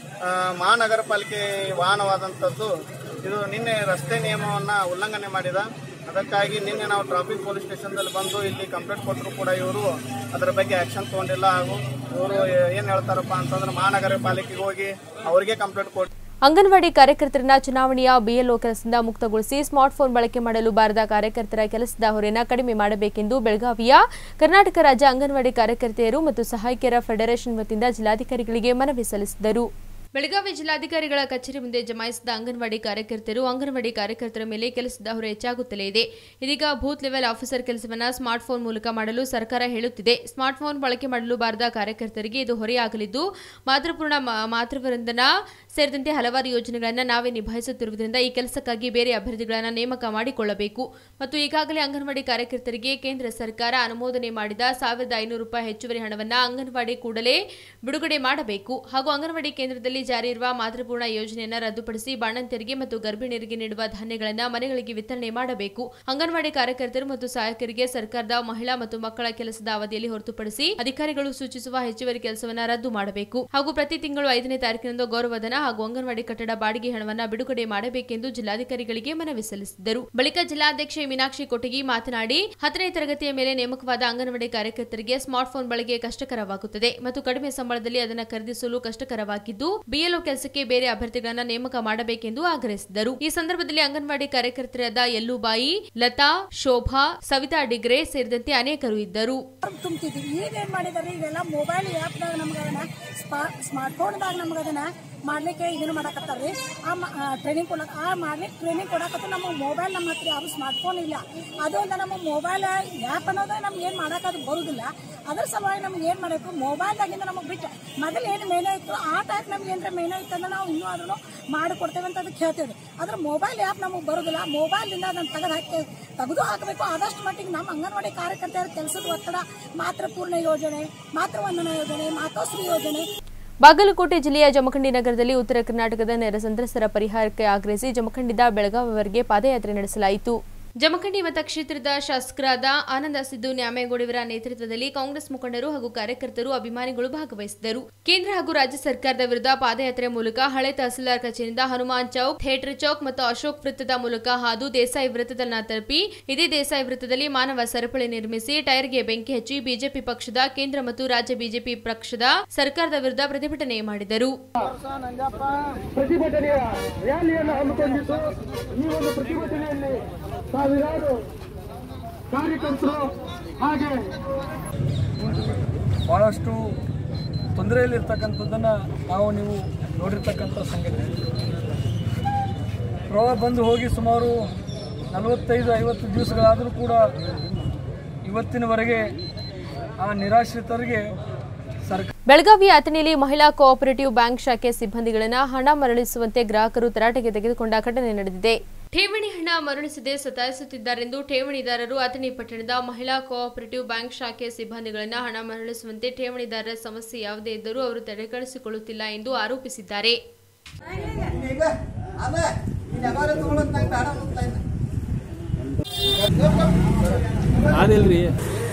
ಮಹಾನಗರ ಪಾಲಿಕೆ ವಾಹನವಾದಂಥದ್ದು ಇದು ನಿನ್ನೆ ರಸ್ತೆ ನಿಯಮವನ್ನು ಉಲ್ಲಂಘನೆ ಮಾಡಿದ ಅದಕ್ಕಾಗಿ ನಿನ್ನೆ ನಾವು ಟ್ರಾಫಿಕ್ ಪೊಲೀಸ್ ಸ್ಟೇಷನ್ದಲ್ಲಿ ಬಂದು ಇಲ್ಲಿ ಕಂಪ್ಲೇಂಟ್ ಕೊಟ್ಟರು ಕೂಡ ಇವರು ಅದರ ಬಗ್ಗೆ ಆ್ಯಕ್ಷನ್ ತೊಗೊಂಡಿಲ್ಲ ಹಾಗೂ ಇವರು ಏನು ಹೇಳ್ತಾರಪ್ಪ ಅಂತಂದ್ರೆ ಮಹಾನಗರ ಪಾಲಿಕೆಗೆ ಹೋಗಿ ಅವರಿಗೆ ಕಂಪ್ಲೇಂಟ್ ಕೊಟ್ಟು ಅಂಗನವಾಡಿ ಕಾರ್ಯಕರ್ತರನ್ನ ಚುನಾವಣೆಯ ಬಿಎಲ್ಒ ಕೆಲಸದಿಂದ ಮುಕ್ತಗೊಳಿಸಿ ಸ್ಮಾರ್ಟ್ಫೋನ್ ಬಳಕೆ ಮಾಡಲು ಬಾರದ ಕಾರ್ಯಕರ್ತರ ಕೆಲಸದ ಹೊರೆಯನ್ನು ಕಡಿಮೆ ಮಾಡಬೇಕೆಂದು ಬೆಳಗಾವಿಯ ಕರ್ನಾಟಕ ರಾಜ್ಯ ಅಂಗನವಾಡಿ ಕಾರ್ಯಕರ್ತೆಯರು ಮತ್ತು ಸಹಾಯಕಿಯರ ಫೆಡರೇಷನ್ ವತಿಯಿಂದ ಜಿಲ್ಲಾಧಿಕಾರಿಗಳಿಗೆ ಮನವಿ ಸಲ್ಲಿಸಿದರು ಬೆಳಗಾವಿ ಜಿಲ್ಲಾಧಿಕಾರಿಗಳ ಕಚೇರಿ ಮುಂದೆ ಜಮಾಯಿಸಿದ ಅಂಗನವಾಡಿ ಕಾರ್ಯಕರ್ತರು ಅಂಗನವಾಡಿ ಕಾರ್ಯಕರ್ತರ ಮೇಲೆ ಕೆಲಸದ ಹೊರೆ ಹೆಚ್ಚಾಗುತ್ತಲೇ ಇದೆ ಇದೀಗ ಬೂತ್ ಲೆವೆಲ್ ಆಫೀಸರ್ ಕೆಲಸವನ್ನ ಸ್ಮಾರ್ಟ್ಫೋನ್ ಮೂಲಕ ಮಾಡಲು ಸರ್ಕಾರ ಹೇಳುತ್ತಿದೆ ಸ್ಮಾರ್ಟ್ಫೋನ್ ಬಳಕೆ ಮಾಡಲು ಬಾರದ ಕಾರ್ಯಕರ್ತರಿಗೆ ಇದು ಹೊರೆಯಾಗಲಿದ್ದು ಮಾತೃಪೂರ್ಣ ಮಾ- ಮಾತೃವೃಂದನ ಸೇರಿದಂತೆ ಹಲವಾರು ಯೋಜನೆಗಳನ್ನು ನಾವೇ ನಿಭಾಯಿಸುತ್ತಿರುವುದರಿಂದ ಈ ಕೆಲಸಕ್ಕಾಗಿ ಬೇರೆ ಅಭ್ಯರ್ಥಿಗಳನ್ನು ನೇಮಕ ಮಾಡಿಕೊಳ್ಳಬೇಕು ಮತ್ತು ಈಗಾಗಲೇ ಅಂಗನವಾಡಿ ಕಾರ್ಯಕರ್ತರಿಗೆ ಕೇಂದ್ರ ಸರ್ಕಾರ ಅನುಮೋದನೆ ಮಾಡಿದ ಸಾವಿರದ ಐನೂರು ರೂಪಾಯಿ ಹೆಚ್ಚುವರಿ ಹಣವನ್ನು ಅಂಗನವಾಡಿ ಕೂಡಲೇ ಬಿಡುಗಡೆ ಮಾಡಬೇಕು ಹಾಗೂ ಅಂಗನವಾಡಿ ಕೇಂದ್ರದಲ್ಲಿ ಜಾರಿ ಇರುವ ಮಾತೃಪೂರ್ಣ ಯೋಜನೆಯನ್ನು ರದ್ದುಪಡಿಸಿ ಬಾಣಂತಿಯರಿಗೆ ಮತ್ತು ಗರ್ಭಿಣಿಯರಿಗೆ ನೀಡುವ ಧಾನ್ಯಗಳನ್ನು ಮನೆಗಳಿಗೆ ವಿತರಣೆ ಮಾಡಬೇಕು ಅಂಗನವಾಡಿ ಕಾರ್ಯಕರ್ತರು ಮತ್ತು ಸಹಾಯಕರಿಗೆ ಸರ್ಕಾರದ ಮಹಿಳಾ ಮತ್ತು ಮಕ್ಕಳ ಕೆಲಸದ ಅವಧಿಯಲ್ಲಿ ಹೊರತುಪಡಿಸಿ ಅಧಿಕಾರಿಗಳು ಸೂಚಿಸುವ ಹೆಚ್ಚುವರಿ ಕೆಲಸವನ್ನು ರದ್ದು ಮಾಡಬೇಕು ಹಾಗೂ ಪ್ರತಿ ತಿಂಗಳು ಐದನೇ ತಾರೀಕಿನಂದು ಗೌರವಧನ ಹಾಗೂ ಅಂಗನವಾಡಿ ಕಟ್ಟಡ ಬಾಡಿಗೆ ಹಣವನ್ನು ಬಿಡುಗಡೆ ಮಾಡಬೇಕೆಂದು ಜಿಲ್ಲಾಧಿಕಾರಿಗಳಿಗೆ ಮನವಿ ಸಲ್ಲಿಸಿದರು ಬಳಿಕ ಜಿಲ್ಲಾಧ್ಯಕ್ಷೆ ಮೀನಾಕ್ಷಿ ಕೊಟಗಿ ಮಾತನಾಡಿ ಹತ್ತನೇ ತರಗತಿಯ ಮೇಲೆ ನೇಮಕವಾದ ಅಂಗನವಾಡಿ ಕಾರ್ಯಕರ್ತರಿಗೆ ಸ್ಮಾರ್ಟ್ಫೋನ್ ಬಳಕೆ ಕಷ್ಟಕರವಾಗುತ್ತದೆ ಮತ್ತು ಕಡಿಮೆ ಸಂಬಳದಲ್ಲಿ ಅದನ್ನು ಖರೀದಿಸಲು ಕಷ್ಟಕರವಾಗಿದ್ದು ಬಿಎಲ್ಒ ಕೆಲಸಕ್ಕೆ ಬೇರೆ ಅಭ್ಯರ್ಥಿಗಳನ್ನ ನೇಮಕ ಮಾಡಬೇಕೆಂದು ಆಗ್ರಹಿಸಿದರು ಈ ಸಂದರ್ಭದಲ್ಲಿ ಅಂಗನವಾಡಿ ಕಾರ್ಯಕರ್ತರಾದ ಯಲ್ಲುಬಾಯಿ ಲತಾ ಶೋಭಾ ಸವಿತಾ ಡಿಗ್ರೆ ಸೇರಿದಂತೆ ಅನೇಕರು ಇದ್ದರು ತುಂಬ್ತಿದ್ವಿ ಈಗ ಏನ್ ಮಾಡಿದಾರೆ ಈಗೆಲ್ಲ ಮೊಬೈಲ್ ಆ್ಯಪ್ದಾಗ ನಮ್ಗೆ ಅದನ್ನ ಸ್ಮಾರ್ಟ್ ಫೋನ್ದಾಗ ನಮ್ಗೆ ಅದನ್ನ ಮಾಡ್ಲಿಕ್ಕೆ ಇದನ್ನ ಮಾಡಕತ್ತಾರ್ರಿ ಆ ಟ್ರೈನಿಂಗ್ ಕೊಡಕ್ ಆ ಮಾಡ್ಲಿಕ್ಕೆ ಟ್ರೈನಿಂಗ್ ಕೊಡಕತ್ತ ನಮ್ಮ ಮೊಬೈಲ್ ನಮ್ಮ ಹತ್ರ ಯಾರು ಸ್ಮಾರ್ಟ್ ಫೋನ್ ಇಲ್ಲ ಅದು ಅಲ್ಲ ನಮ್ಮ ಮೊಬೈಲ್ ಆ್ಯಪ್ ಅನ್ನೋದು ನಮ್ಗೆ ಏನು ಮಾಡಕ್ಕೆ ಅದು ಬರುದಿಲ್ಲ ಅದ್ರ ಸಲುವಾಗಿ ನಮ್ಗೆ ಏನು ಮಾಡಬೇಕು ಮೊಬೈಲ್ದಾಗಿಂದ ನಮಗೆ ಬಿಟ್ಟು ಮೊದಲು ಏನು ಮೇನ ಇತ್ತು ಆ ಟೈಪ್ ನಮ್ಗೆ ಏನಾರ ಮೇನ ಇತ್ತು ಅಂದ್ರೆ ನಾವು ಇನ್ನೂ ಆದ್ರೂ ಮಾಡಿಕೊಡ್ತೇವೆ ಅಂತ ಅದಕ್ಕೆ ಹೇಳ್ತೇವೆ ಆದ್ರೆ ಮೊಬೈಲ್ ಆ್ಯಪ್ ನಮಗೆ ಬರೋದಿಲ್ಲ ಮೊಬೈಲಿಂದ ಅದನ್ನು ತೆಗೆದು ಹಾಕಿ ತೆಗೆದು ಹಾಕಬೇಕು ಆದಷ್ಟು ಮಟ್ಟಿಗೆ ನಮ್ಮ ಅಂಗನವಾಡಿ ಕಾರ್ಯಕರ್ತರ ಕೆಲಸದ ಒತ್ತಡ ಮಾತೃಪೂರ್ಣ ಯೋಜನೆ ಮಾತೃವಂದನಾ ಯೋಜನೆ ಮಾತೋಶ್ರೀ ಯೋಜನೆ ಬಾಗಲಕೋಟೆ ಜಿಲ್ಲೆಯ ಜಮಖಂಡಿ ನಗರದಲ್ಲಿ ಉತ್ತರ ಕರ್ನಾಟಕದ ನೆರೆ ಸಂತ್ರಸ್ತರ ಪರಿಹಾರಕ್ಕೆ ಆಗ್ರಹಿಸಿ ಜಮಖಂಡಿದ ಬೆಳಗಾವಿವರೆಗೆ ಪಾದಯಾತ್ರೆ ನಡೆಸಲಾಯಿತು ಜಮಖಂಡಿ ಮತಕ್ಷೇತ್ರದ ಶಾಸಕರಾದ ಆನಂದ ಸಿದ್ದು ನ್ಯಾಮೇಗೌಡವರ ನೇತೃತ್ವದಲ್ಲಿ ಕಾಂಗ್ರೆಸ್ ಮುಖಂಡರು ಹಾಗೂ ಕಾರ್ಯಕರ್ತರು ಅಭಿಮಾನಿಗಳು ಭಾಗವಹಿಸಿದರು ಕೇಂದ್ರ ಹಾಗೂ ರಾಜ್ಯ ಸರ್ಕಾರದ ವಿರುದ್ಧ ಪಾದಯಾತ್ರೆ ಮೂಲಕ ಹಳೆ ತಹಸೀಲ್ದಾರ್ ಕಚೇರಿಯಿಂದ ಹನುಮಾನ್ ಚೌಕ್ ಥಿಯೇಟರ್ ಚೌಕ್ ಮತ್ತು ಅಶೋಕ್ ವೃತ್ತದ ಮೂಲಕ ಹಾದು ದೇಸಾಯಿ ವೃತ್ತದನ್ನ ತಲುಪಿ ಇದೇ ದೇಸಾಯಿ ವೃತ್ತದಲ್ಲಿ ಮಾನವ ಸರಪಳಿ ನಿರ್ಮಿಸಿ ಟೈರ್ಗೆ ಬೆಂಕಿ ಹಚ್ಚಿ ಬಿಜೆಪಿ ಪಕ್ಷದ ಕೇಂದ್ರ ಮತ್ತು ರಾಜ್ಯ ಬಿಜೆಪಿ ಪಕ್ಷದ ಸರ್ಕಾರದ ವಿರುದ್ಧ ಪ್ರತಿಭಟನೆ ಮಾಡಿದರು ಪ್ರತಿಭಟನೆಯ ರ್ಯಾಲಿಯನ್ನು ಹಮ್ಮಿಕೊಂಡಿದ್ದು ಈ ಒಂದು ಪ್ರತಿಭಟನೆಯಲ್ಲಿ ಸಾವಿರಾರು ಕಾರ್ಯಕರ್ತರು ಹಾಗೆ ಭಾಳಷ್ಟು ತೊಂದರೆಯಲ್ಲಿರ್ತಕ್ಕಂಥದ್ದನ್ನು ನಾವು ನೀವು ನೋಡಿರ್ತಕ್ಕಂಥ ಸಂಗತಿ ಪ್ರವಾಹ ಬಂದು ಹೋಗಿ ಸುಮಾರು ನಲವತ್ತೈದು ಐವತ್ತು ದಿವಸಗಳಾದರೂ ಕೂಡ ಇವತ್ತಿನವರೆಗೆ ಆ ನಿರಾಶ್ರಿತರಿಗೆ ಸರ್ಕಾರ ಬೆಳಗಾವಿಯ ಅಥಣಿಯಲ್ಲಿ ಮಹಿಳಾ ಕೋಆಪರೇಟಿವ್ ಬ್ಯಾಂಕ್ ಶಾಖೆ ಸಿಬ್ಬಂದಿಗಳನ್ನು ಹಣ ಮರಳಿಸುವಂತೆ ಗ್ರಾಹಕರು ತರಾಟೆಗೆ ತೆಗೆದುಕೊಂಡ ಘಟನೆ ನಡೆದಿದೆ ಠೇವಣಿ ಹಣ ಮರಳಿಸದೆ ಸತಾಯಿಸುತ್ತಿದ್ದಾರೆಂದು ಠೇವಣಿದಾರರು ಅಥಣಿ ಪಟ್ಟಣದ ಮಹಿಳಾ ಕೋಆಪರೇಟಿವ್ ಬ್ಯಾಂಕ್ ಶಾಖೆ ಸಿಬ್ಬಂದಿಗಳನ್ನು ಹಣ ಮರಳಿಸುವಂತೆ ಠೇವಣಿದಾರರ ಸಮಸ್ಯೆ ಯಾವುದೇ ಇದ್ದರೂ ಅವರು ತಡೆಗಳಿಸಿಕೊಳ್ಳುತ್ತಿಲ್ಲ ಎಂದು ಆರೋಪಿಸಿದ್ದಾರೆ ಅದಿಲ್ರಿ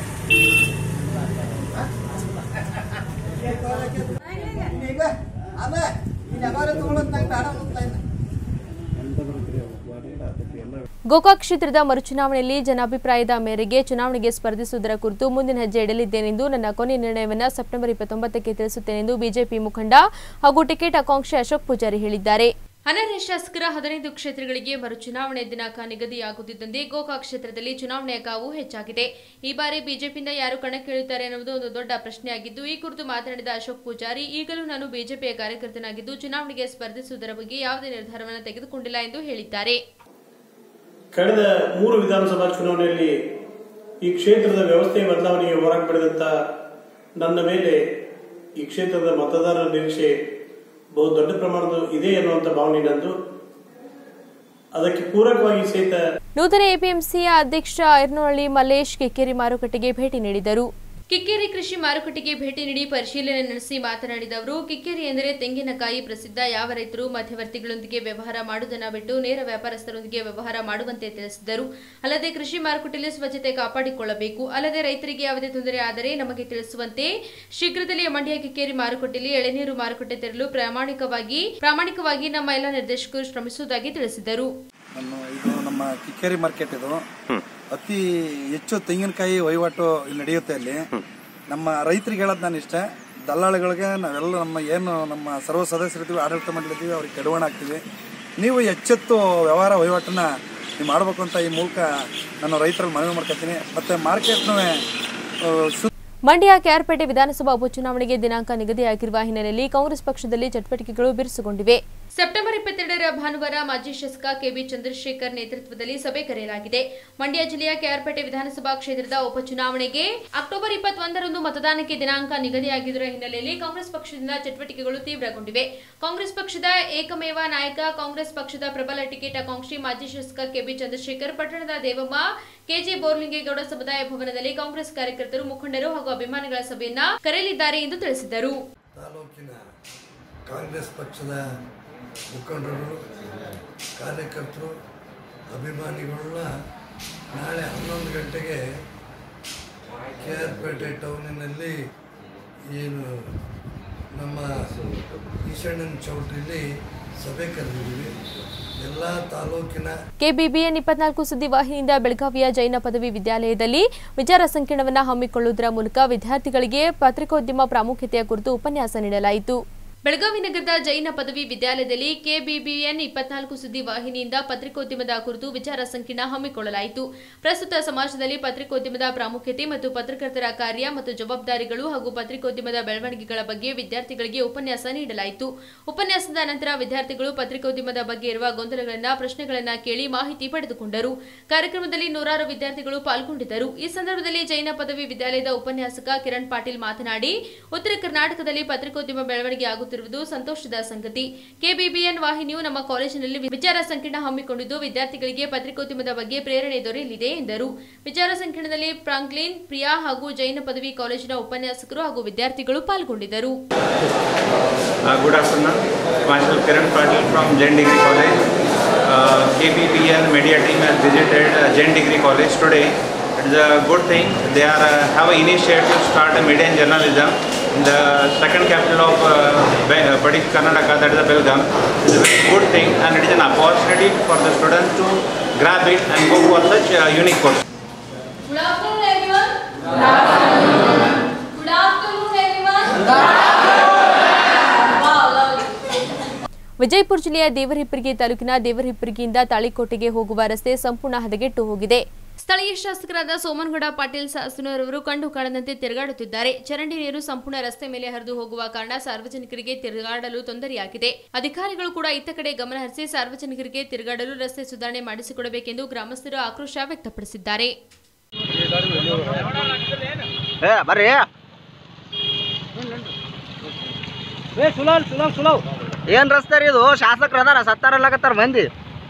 ಗೋಕಾಕ್ ಕ್ಷೇತ್ರದ ಮರುಚುನಾವಣೆಯಲ್ಲಿ ಜನಾಭಿಪ್ರಾಯದ ಮೇರೆಗೆ ಚುನಾವಣೆಗೆ ಸ್ಪರ್ಧಿಸುವುದರ ಕುರಿತು ಮುಂದಿನ ಹೆಜ್ಜೆ ಇಡಲಿದ್ದೇನೆಂದು ನನ್ನ ಕೊನೆಯ ನಿರ್ಣಯವನ್ನು ಸೆಪ್ಟೆಂಬರ್ ಇಪ್ಪತ್ತೊಂಬತ್ತಕ್ಕೆ ತಿಳಿಸುತ್ತೇನೆಂದು ಬಿಜೆಪಿ ಮುಖಂಡ ಹಾಗೂ ಟಿಕೆಟ್ ಆಕಾಂಕ್ಷಿ ಅಶೋಕ್ ಪೂಜಾರಿ ಹೇಳಿದ್ದಾರೆ ಅನರ್ಹ ಶಾಸಕರ ಹದಿನೈದು ಕ್ಷೇತ್ರಗಳಿಗೆ ಮರುಚುನಾವಣೆ ದಿನಾಂಕ ನಿಗದಿಯಾಗುತ್ತಿದ್ದಂತೆ ಗೋಕಾಕ್ ಕ್ಷೇತ್ರದಲ್ಲಿ ಚುನಾವಣೆಯ ಕಾವು ಹೆಚ್ಚಾಗಿದೆ ಈ ಬಾರಿ ಬಿಜೆಪಿಯಿಂದ ಯಾರು ಕಣಕ್ಕಿಳಿಯುತ್ತಾರೆ ಎನ್ನುವುದು ಒಂದು ದೊಡ್ಡ ಪ್ರಶ್ನೆಯಾಗಿದ್ದು ಈ ಕುರಿತು ಮಾತನಾಡಿದ ಅಶೋಕ್ ಪೂಜಾರಿ ಈಗಲೂ ನಾನು ಬಿಜೆಪಿಯ ಕಾರ್ಯಕರ್ತನಾಗಿದ್ದು ಚುನಾವಣೆಗೆ ಸ್ಪರ್ಧಿಸುವುದರ ಬಗ್ಗೆ ಯಾವುದೇ ನಿರ್ಧಾರವನ್ನು ತೆಗೆದುಕೊಂಡಿಲ್ಲ ಎಂದು ಹೇಳಿದ್ದಾರೆ ಕಳೆದ ಮೂರು ವಿಧಾನಸಭಾ ಚುನಾವಣೆಯಲ್ಲಿ ಈ ಕ್ಷೇತ್ರದ ವ್ಯವಸ್ಥೆ ಬದಲಾವಣೆಗೆ ಹೋರಾಟ ಪಡೆದಂತ ನನ್ನ ಮೇಲೆ ಈ ಕ್ಷೇತ್ರದ ಮತದಾರರ ನಿರೀಕ್ಷೆ ಬಹು ದೊಡ್ಡ ಪ್ರಮಾಣದ ಇದೆ ಎನ್ನುವಂತ ಭಾವನೆ ನಂದು ಅದಕ್ಕೆ ಪೂರಕವಾಗಿ ಸಹಿತ ನೂತನ ಎಪಿಎಂಸಿಯ ಅಧ್ಯಕ್ಷ ಐರ್ನಹಳ್ಳಿ ಮಲ್ಲೇಶ್ ಕಿಕ್ಕೇರಿ ಮಾರುಕಟ್ಟೆಗೆ ಭೇಟಿ ನೀಡಿದರು ಕಿಕ್ಕೇರಿ ಕೃಷಿ ಮಾರುಕಟ್ಟೆಗೆ ಭೇಟಿ ನೀಡಿ ಪರಿಶೀಲನೆ ನಡೆಸಿ ಮಾತನಾಡಿದ ಅವರು ಕಿಕ್ಕೇರಿ ಎಂದರೆ ತೆಂಗಿನಕಾಯಿ ಪ್ರಸಿದ್ಧ ಯಾವ ರೈತರು ಮಧ್ಯವರ್ತಿಗಳೊಂದಿಗೆ ವ್ಯವಹಾರ ಮಾಡುವುದನ್ನು ಬಿಟ್ಟು ನೇರ ವ್ಯಾಪಾರಸ್ಥರೊಂದಿಗೆ ವ್ಯವಹಾರ ಮಾಡುವಂತೆ ತಿಳಿಸಿದರು ಅಲ್ಲದೆ ಕೃಷಿ ಮಾರುಕಟ್ಟೆಯಲ್ಲಿ ಸ್ವಚ್ಛತೆ ಕಾಪಾಡಿಕೊಳ್ಳಬೇಕು ಅಲ್ಲದೆ ರೈತರಿಗೆ ಯಾವುದೇ ತೊಂದರೆ ಆದರೆ ನಮಗೆ ತಿಳಿಸುವಂತೆ ಶೀಘ್ರದಲ್ಲೇ ಮಂಡ್ಯ ಕಿಕ್ಕೇರಿ ಮಾರುಕಟ್ಟೆಯಲ್ಲಿ ಎಳೆನೀರು ಮಾರುಕಟ್ಟೆ ತೆರಲು ಪ್ರಾಮಾಣಿಕವಾಗಿ ಪ್ರಾಮಾಣಿಕವಾಗಿ ನಮ್ಮ ಎಲ್ಲ ನಿರ್ದೇಶಕರು ಶ್ರಮಿಸುವುದಾಗಿ ತಿಳಿಸಿದರು ನಮ್ಮ ಇದು ನಮ್ಮ ಕಿಕ್ಕೇರಿ ಮಾರ್ಕೆಟ್ ಇದು ಅತಿ ಹೆಚ್ಚು ತೆಂಗಿನಕಾಯಿ ವಹಿವಾಟು ಇಲ್ಲಿ ನಡೆಯುತ್ತೆ ಅಲ್ಲಿ ನಮ್ಮ ರೈತರಿಗೆ ಹೇಳೋದು ನಾನು ಇಷ್ಟ ದಲ್ಲಾಳಿಗಳಿಗೆ ನಾವೆಲ್ಲ ನಮ್ಮ ಏನು ನಮ್ಮ ಸರ್ವ ಸದಸ್ಯರಿದ್ದೀವಿ ಆಡಳಿತ ಮಂಡಳಿದ್ದೀವಿ ಅವ್ರಿಗೆ ಕೆಡವಣ ಆಗ್ತೀವಿ ನೀವು ಎಚ್ಚೆತ್ತು ವ್ಯವಹಾರ ವಹಿವಾಟನ್ನ ನೀವು ಮಾಡಬೇಕು ಅಂತ ಈ ಮೂಲಕ ನಾನು ರೈತರಲ್ಲಿ ಮನವಿ ಮಾಡ್ಕೊತೀನಿ ಮತ್ತು ಮಾರ್ಕೆಟ್ನೂ ಮಂಡ್ಯ ಕೆಆರ್ಪೇಟೆ ವಿಧಾನಸಭಾ ಉಪಚುನಾವಣೆಗೆ ದಿನಾಂಕ ನಿಗದಿಯಾಗಿರುವ ಹಿನ್ನೆಲೆಯಲ್ಲಿ ಕಾಂಗ್ರೆಸ್ ಪಕ್ಷದಲ್ಲಿ ಚಟುವಟಿಕೆಗಳು ಬಿರುಸುಗೊಂಡಿವೆ ಸೆಪ್ಟೆಂಬರ್ ಇಪ್ಪತ್ತೆರಡರ ಭಾನುವಾರ ಮಾಜಿ ಶಾಸಕ ಕೆಬಿ ಚಂದ್ರಶೇಖರ್ ನೇತೃತ್ವದಲ್ಲಿ ಸಭೆ ಕರೆಯಲಾಗಿದೆ ಮಂಡ್ಯ ಜಿಲ್ಲೆಯ ಕೆಆರ್ಪೇಟೆ ವಿಧಾನಸಭಾ ಕ್ಷೇತ್ರದ ಉಪಚುನಾವಣೆಗೆ ಅಕ್ಟೋಬರ್ ಇಪ್ಪತ್ತೊಂದರಂದು ಮತದಾನಕ್ಕೆ ದಿನಾಂಕ ನಿಗದಿಯಾಗಿರುವ ಹಿನ್ನೆಲೆಯಲ್ಲಿ ಕಾಂಗ್ರೆಸ್ ಪಕ್ಷದಿಂದ ಚಟುವಟಿಕೆಗಳು ತೀವ್ರಗೊಂಡಿವೆ ಕಾಂಗ್ರೆಸ್ ಪಕ್ಷದ ಏಕಮೇವ ನಾಯಕ ಕಾಂಗ್ರೆಸ್ ಪಕ್ಷದ ಪ್ರಬಲ ಟಿಕೆಟ್ ಆಕಾಂಕ್ಷಿ ಮಾಜಿ ಶಾಸಕ ಕೆಬಿ ಚಂದ್ರಶೇಖರ್ ಪಟ್ಟಣದ ದೇವಮ್ಮ ಕೆಜೆ ಬೋರ್ಲಿಂಗೇಗೌಡ ಸಮುದಾಯ ಭವನದಲ್ಲಿ ಕಾಂಗ್ರೆಸ್ ಕಾರ್ಯಕರ್ತರು ಮುಖಂಡರು ಹಾಗೂ ಅಭಿಮಾನಿಗಳ ಸಭೆಯನ್ನ ಕರೆಯಲಿದ್ದಾರೆ ಎಂದು ತಿಳಿಸಿದರು ತಾಲೂಕಿನ ಕಾಂಗ್ರೆಸ್ ಪಕ್ಷದ ಮುಖಂಡರು ಕಾರ್ಯಕರ್ತರು ಅಭಿಮಾನಿಗಳನ್ನ ನಾಳೆ ಹನ್ನೊಂದು ಗಂಟೆಗೆ ಕೆ ಆರ್ ಪೇಟೆ ಟೌನಿನಲ್ಲಿ ಏನು ನಮ್ಮ ಈಶಣ್ಣನ ಚೌಟ್ರಿಲಿ ಸಭೆ ಕರೆದಿದ್ದೀವಿ ಎಲ್ಲ ತಾಲೂಕಿನ ಕೆಬಿಬಿಎನ್ ಇಪ್ಪತ್ನಾಲ್ಕು ಸುದ್ದಿವಾಹಿನಿಯಿಂದ ಬೆಳಗಾವಿಯ ಜೈನ ಪದವಿ ವಿದ್ಯಾಲಯದಲ್ಲಿ ವಿಚಾರ ಸಂಕಿರಣವನ್ನು ಹಮ್ಮಿಕೊಳ್ಳುವುದರ ಮೂಲಕ ವಿದ್ಯಾರ್ಥಿಗಳಿಗೆ ಪತ್ರಿಕೋದ್ಯಮ ಪ್ರಾಮುಖ್ಯತೆಯ ಕುರಿತು ಉಪನ್ಯಾಸ ನೀಡಲಾಯಿತು ಬೆಳಗಾವಿ ನಗರದ ಜೈನ ಪದವಿ ವಿದ್ಯಾಲಯದಲ್ಲಿ ಕೆಬಿಬಿಎನ್ ಇಪ್ಪತ್ನಾಲ್ಕು ಸುದ್ದಿ ವಾಹಿನಿಯಿಂದ ಪತ್ರಿಕೋದ್ಯಮದ ಕುರಿತು ವಿಚಾರ ಸಂಕಿರಣ ಹಮ್ಮಿಕೊಳ್ಳಲಾಯಿತು ಪ್ರಸ್ತುತ ಸಮಾಜದಲ್ಲಿ ಪತ್ರಿಕೋದ್ಯಮದ ಪ್ರಾಮುಖ್ಯತೆ ಮತ್ತು ಪತ್ರಕರ್ತರ ಕಾರ್ಯ ಮತ್ತು ಜವಾಬ್ದಾರಿಗಳು ಹಾಗೂ ಪತ್ರಿಕೋದ್ಯಮದ ಬೆಳವಣಿಗೆಗಳ ಬಗ್ಗೆ ವಿದ್ಯಾರ್ಥಿಗಳಿಗೆ ಉಪನ್ಯಾಸ ನೀಡಲಾಯಿತು ಉಪನ್ಯಾಸದ ನಂತರ ವಿದ್ಯಾರ್ಥಿಗಳು ಪತ್ರಿಕೋದ್ಯಮದ ಬಗ್ಗೆ ಇರುವ ಗೊಂದಲಗಳನ್ನ ಪ್ರಶ್ನೆಗಳನ್ನ ಕೇಳಿ ಮಾಹಿತಿ ಪಡೆದುಕೊಂಡರು ಕಾರ್ಯಕ್ರಮದಲ್ಲಿ ನೂರಾರು ವಿದ್ಯಾರ್ಥಿಗಳು ಪಾಲ್ಗೊಂಡಿದ್ದರು ಈ ಸಂದರ್ಭದಲ್ಲಿ ಜೈನ ಪದವಿ ವಿದ್ಯಾಲಯದ ಉಪನ್ಯಾಸಕ ಕಿರಣ್ ಪಾಟೀಲ್ ಮಾತನಾಡಿ ಉತ್ತರ ಕರ್ನಾಟಕದಲ್ಲಿ ಪತ್ರಿಕೋದ್ಯಮ ಬೆಳವಣಿಗೆ ಆಗುತ್ತಿರುವುದು ಸಂತೋಷದ ಸಂಗತಿ ಕೆಬಿಬಿಎನ್ ವಾಹಿನಿಯು ನಮ್ಮ ಕಾಲೇಜಿನಲ್ಲಿ ವಿಚಾರ ಸಂಕಿರಣ ಹಮ್ಮಿಕೊಂಡಿದ್ದು ವಿದ್ಯಾರ್ಥಿಗಳಿಗೆ ಪತ್ರಿಕೋದ್ಯಮದ ಬಗ್ಗೆ ಪ್ರೇರಣೆ ದೊರೆಯಲಿದೆ ಎಂದರು ವಿಚಾರ ಸಂಕಿರಣದಲ್ಲಿ ಫ್ರಾಂಕ್ಲಿನ್ ಪ್ರಿಯಾ ಹಾಗೂ ಜೈನ ಪದವಿ ಕಾಲೇಜಿನ ಉಪನ್ಯಾಸಕರು ಹಾಗೂ ವಿದ್ಯಾರ್ಥಿಗಳು ಪಾಲ್ಗೊಂಡಿದ್ದರು Uh, good afternoon. Myself Kiran Patil from Jain Degree College. uh, KPPL media team has visited uh, Jain Degree College today. It is a good thing. They are uh, have an initiative to start a media and journalism in the second capital of uh, Be- uh, Badi Karnataka, that is the Belgaum. It is a very good thing and it is an opportunity for the students to grab it and go for such uh, unique course. Good afternoon, everyone. Good afternoon. Good afternoon, everyone. Wow, lovely. Vijayapura ಜಿಲ್ಲೆಯ ದೇವರಹಿಪ್ಪರಿಗೆ ತಾಲೂಕಿನ ದೇವರಹಿಪ್ಪರಿಗೆಯಿಂದ ತಾಳಿಕೋಟೆಗೆ ಹೋಗುವ ರಸ್ತೆ ಸಂಪೂರ್ಣ ಹದಗೆಟ್ಟು ಹೋಗಿದೆ ಸ್ಥಳೀಯ ಶಾಸಕರಾದ ಸೋಮನಗೌಡ ಪಾಟೀಲ್ ಸಾಸನೂರವರು ಕಂಡು ಕಾಣದಂತೆ ತಿರುಗಾಡುತ್ತಿದ್ದಾರೆ ಚರಂಡಿ ನೀರು ಸಂಪೂರ್ಣ ರಸ್ತೆ ಮೇಲೆ ಹರಿದು ಹೋಗುವ ಕಾರಣ ಸಾರ್ವಜನಿಕರಿಗೆ ತಿರುಗಾಡಲು ತೊಂದರೆಯಾಗಿದೆ ಅಧಿಕಾರಿಗಳು ಕೂಡ ಇತ್ತ ಕಡೆ ಗಮನ ಹರಿಸಿ ಸಾರ್ವಜನಿಕರಿಗೆ ತಿರುಗಾಡಲು ರಸ್ತೆ ಸುಧಾರಣೆ ಮಾಡಿಸಿಕೊಡಬೇಕೆಂದು ಗ್ರಾಮಸ್ಥರು ಆಕ್ರೋಶ ವ್ಯಕ್ತಪಡಿಸಿದ್ದಾರೆ ಬರ್ರಿ ಏ ಸುಲಾವ್ ಸುಲಾವ್ ಸುಲಾವ್ ಏನ್ ರಸ್ತೆ ರೀ ಇದು ಶಾಸಕರು ಅದಾರ ಸತ್ತಾರಲ್ಲಾಗತ್ತಾರ ಮಂದಿ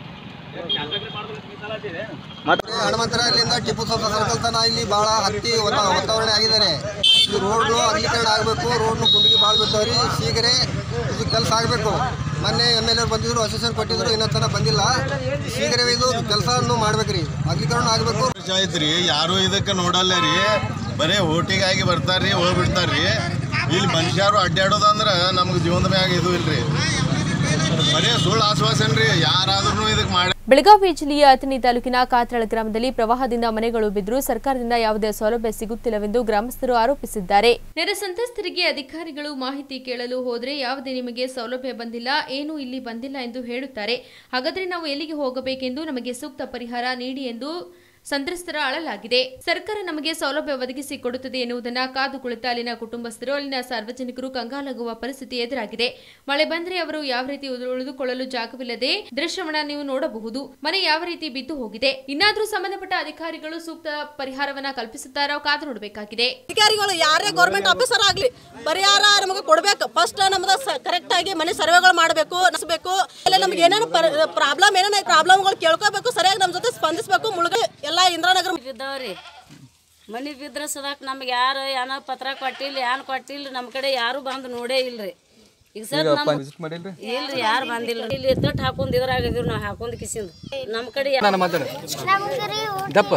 ಹನುಮಂತರಾಯಲಿಂದ ಟಿಪ್ಪು ಸುಲ್ತಾನ್ ಸರ್ಕಲ್ ತನ ಇಲ್ಲಿ ಬಹಳ ಹತ್ತಿ ವಾತಾ- ವಾತಾವರಣ ಆಗಿದ್ದಾರೆ ಈ ರೋಡ್ನು ಅಗಲೀಕರಣ ಆಗಬೇಕು ರೋಡ್ನು ಗುಂಡಿಗೆ ಭಾಳ ಬಿದ್ದವ್ರಿ ಶೀಘ್ರ ಇದು ಕೆಲಸ ಆಗಬೇಕು ಮೊನ್ನೆ ಎಮ್ ಎಲ್ ಎ ಬಂದಿದ್ರು ಅಸಿಸ್ಟೆಂಟ್ ಕೊಟ್ಟಿದ್ರು ಇನ್ನೂ ತನಕ ಬಂದಿಲ್ಲ ಶೀಘ್ರ ಇದು ಕೆಲಸವನ್ನು ಮಾಡ್ಬೇಕ್ರಿ ಅಗಲೀಕರಣ ಆಗಬೇಕು ಐತ್ರಿ ಯಾರು ಇದಕ್ಕೆ ನೋಡಲ್ಲ ರೀ ಬರೇ ಓಟಿಗಾಗಿ ಬರ್ತಾರ್ರಿ ಹೋಗ್ಬಿಡ್ತಾರ್ರಿ ಇಲ್ಲಿ ಮನುಷ್ಯರು ಅಡ್ಡಾಡೋದಂದ್ರ ನಮ್ಗೆ ಜೀವನದ ಮ್ಯಾಗ ಇದು ಇಲ್ರಿ ಬರೇ ಸುಳ್ಳು ಆಶ್ವಾಸನ್ ರೀ ಯಾರಾದ್ರೂ ಇದಕ್ಕೆ ಮಾಡಿ ಬೆಳಗಾವಿ ಜಿಲ್ಲೆಯ ಅಥಣಿ ತಾಲೂಕಿನ ಕಾತ್ರಾಳ ಗ್ರಾಮದಲ್ಲಿ ಪ್ರವಾಹದಿಂದ ಮನೆಗಳು ಬಿದ್ದರೂ ಸರ್ಕಾರದಿಂದ ಯಾವುದೇ ಸೌಲಭ್ಯ ಸಿಗುತ್ತಿಲ್ಲವೆಂದು ಗ್ರಾಮಸ್ಥರು ಆರೋಪಿಸಿದ್ದಾರೆ ನೆರೆ ಸಂತ್ರಸ್ತರಿಗೆ ಅಧಿಕಾರಿಗಳು ಮಾಹಿತಿ ಕೇಳಲು ಹೋದರೆ ಯಾವುದೇ ನಿಮಗೆ ಸೌಲಭ್ಯ ಬಂದಿಲ್ಲ ಏನೂ ಇಲ್ಲಿ ಬಂದಿಲ್ಲ ಎಂದು ಹೇಳುತ್ತಾರೆ ಹಾಗಾದರೆ ನಾವು ಎಲ್ಲಿಗೆ ಹೋಗಬೇಕೆಂದು ನಮಗೆ ಸೂಕ್ತ ಪರಿಹಾರ ನೀಡಿ ಎಂದು ಸಂತ್ರಸ್ತರ ಅಳಲಾಗಿದೆ ಸರ್ಕಾರ ನಮಗೆ ಸೌಲಭ್ಯ ಒದಗಿಸಿ ಕೊಡುತ್ತದೆ ಎನ್ನುವುದನ್ನ ಕಾದು ಕುಳಿತ ಅಲ್ಲಿನ ಕುಟುಂಬಸ್ಥರು ಅಲ್ಲಿನ ಸಾರ್ವಜನಿಕರು ಕಂಗಾಲಾಗುವ ಪರಿಸ್ಥಿತಿ ಎದುರಾಗಿದೆ ಮಳೆ ಬಂದ್ರೆ ಅವರು ಯಾವ ರೀತಿ ಉಳಿದು- ಉಳಿದುಕೊಳ್ಳಲು ಜಾಗವಿಲ್ಲದೆ ದೃಶ್ಯವನ್ನ ನೀವು ನೋಡಬಹುದು ಮನೆ ಯಾವ ರೀತಿ ಬಿದ್ದು ಹೋಗಿದೆ ಇನ್ನಾದ್ರೂ ಸಂಬಂಧಪಟ್ಟ ಅಧಿಕಾರಿಗಳು ಸೂಕ್ತ ಪರಿಹಾರವನ್ನ ಕಲ್ಪಿಸುತ್ತಾರೋ ಕಾದು ನೋಡಬೇಕಾಗಿದೆ ಅಧಿಕಾರಿಗಳು ಯಾರೇ ಗೌರ್ಮೆಂಟ್ ಆಫೀಸರ್ ಆಗ್ಲಿ ಪರಿಹಾರ ನಮಗೆ ಕೊಡ್ಬೇಕು ಫಸ್ಟ್ ನಮ್ದು ಕರೆಕ್ಟ್ ಆಗಿ ಮನೆ ಸರ್ವೆಗಳು ಮಾಡಬೇಕು ನಡೆಸಬೇಕು ಇಲ್ಲ ನಮ್ಗೆ ಏನೇನು ಪ್ರಾಬ್ಲಮ್ ಏನೇನು ಪ್ರಾಬ್ಲಮ್ಗಳು ಕೇಳ್ಕೋಬೇಕು ಸರಿಯಾಗಿ ನಮ್ಮ ಜೊತೆ ಸ್ಪಂದಿಸಬೇಕು ಮುಳುಗ ಎಲ್ಲ ಇಂದ್ರಾನಗರ ಬಿದ್ದಾವ್ರಿ ಮನಿ ಬಿದ್ರ ಸದಾಕ್ ನಮ್ಗೆ ಯಾರು ಏನೋ ಪತ್ರ ಕೊಟ್ಟಿಲ್ಲ ಏನ್ ಕೊಟ್ಟಿಲ್ಲ ನಮ್ಮ ಕಡೆ ಯಾರು ಬಂದು ನೋಡೇ ಇಲ್ರಿ ಈಗ ಸರ್ ಈಗ ನಮ್ visit ಮಾಡಿಲ್ರಿ? ಇಲ್ರಿ ಯಾರು ಬಂದಿಲ್ಲ ಇಲ್ಲಿ ಎದ್ದಟ್ ಹಾಕೊಂಡ್ ಇದ್ರಾಗಿದ್ರು ನಾವು ಹಾಕೊಂಡ್ ಕಿಸಿಂದ ನಮ್ಮ ಕಡೆ ಯಾ- ನಾನು ಮಾತಾಡ ದಪ್ಪ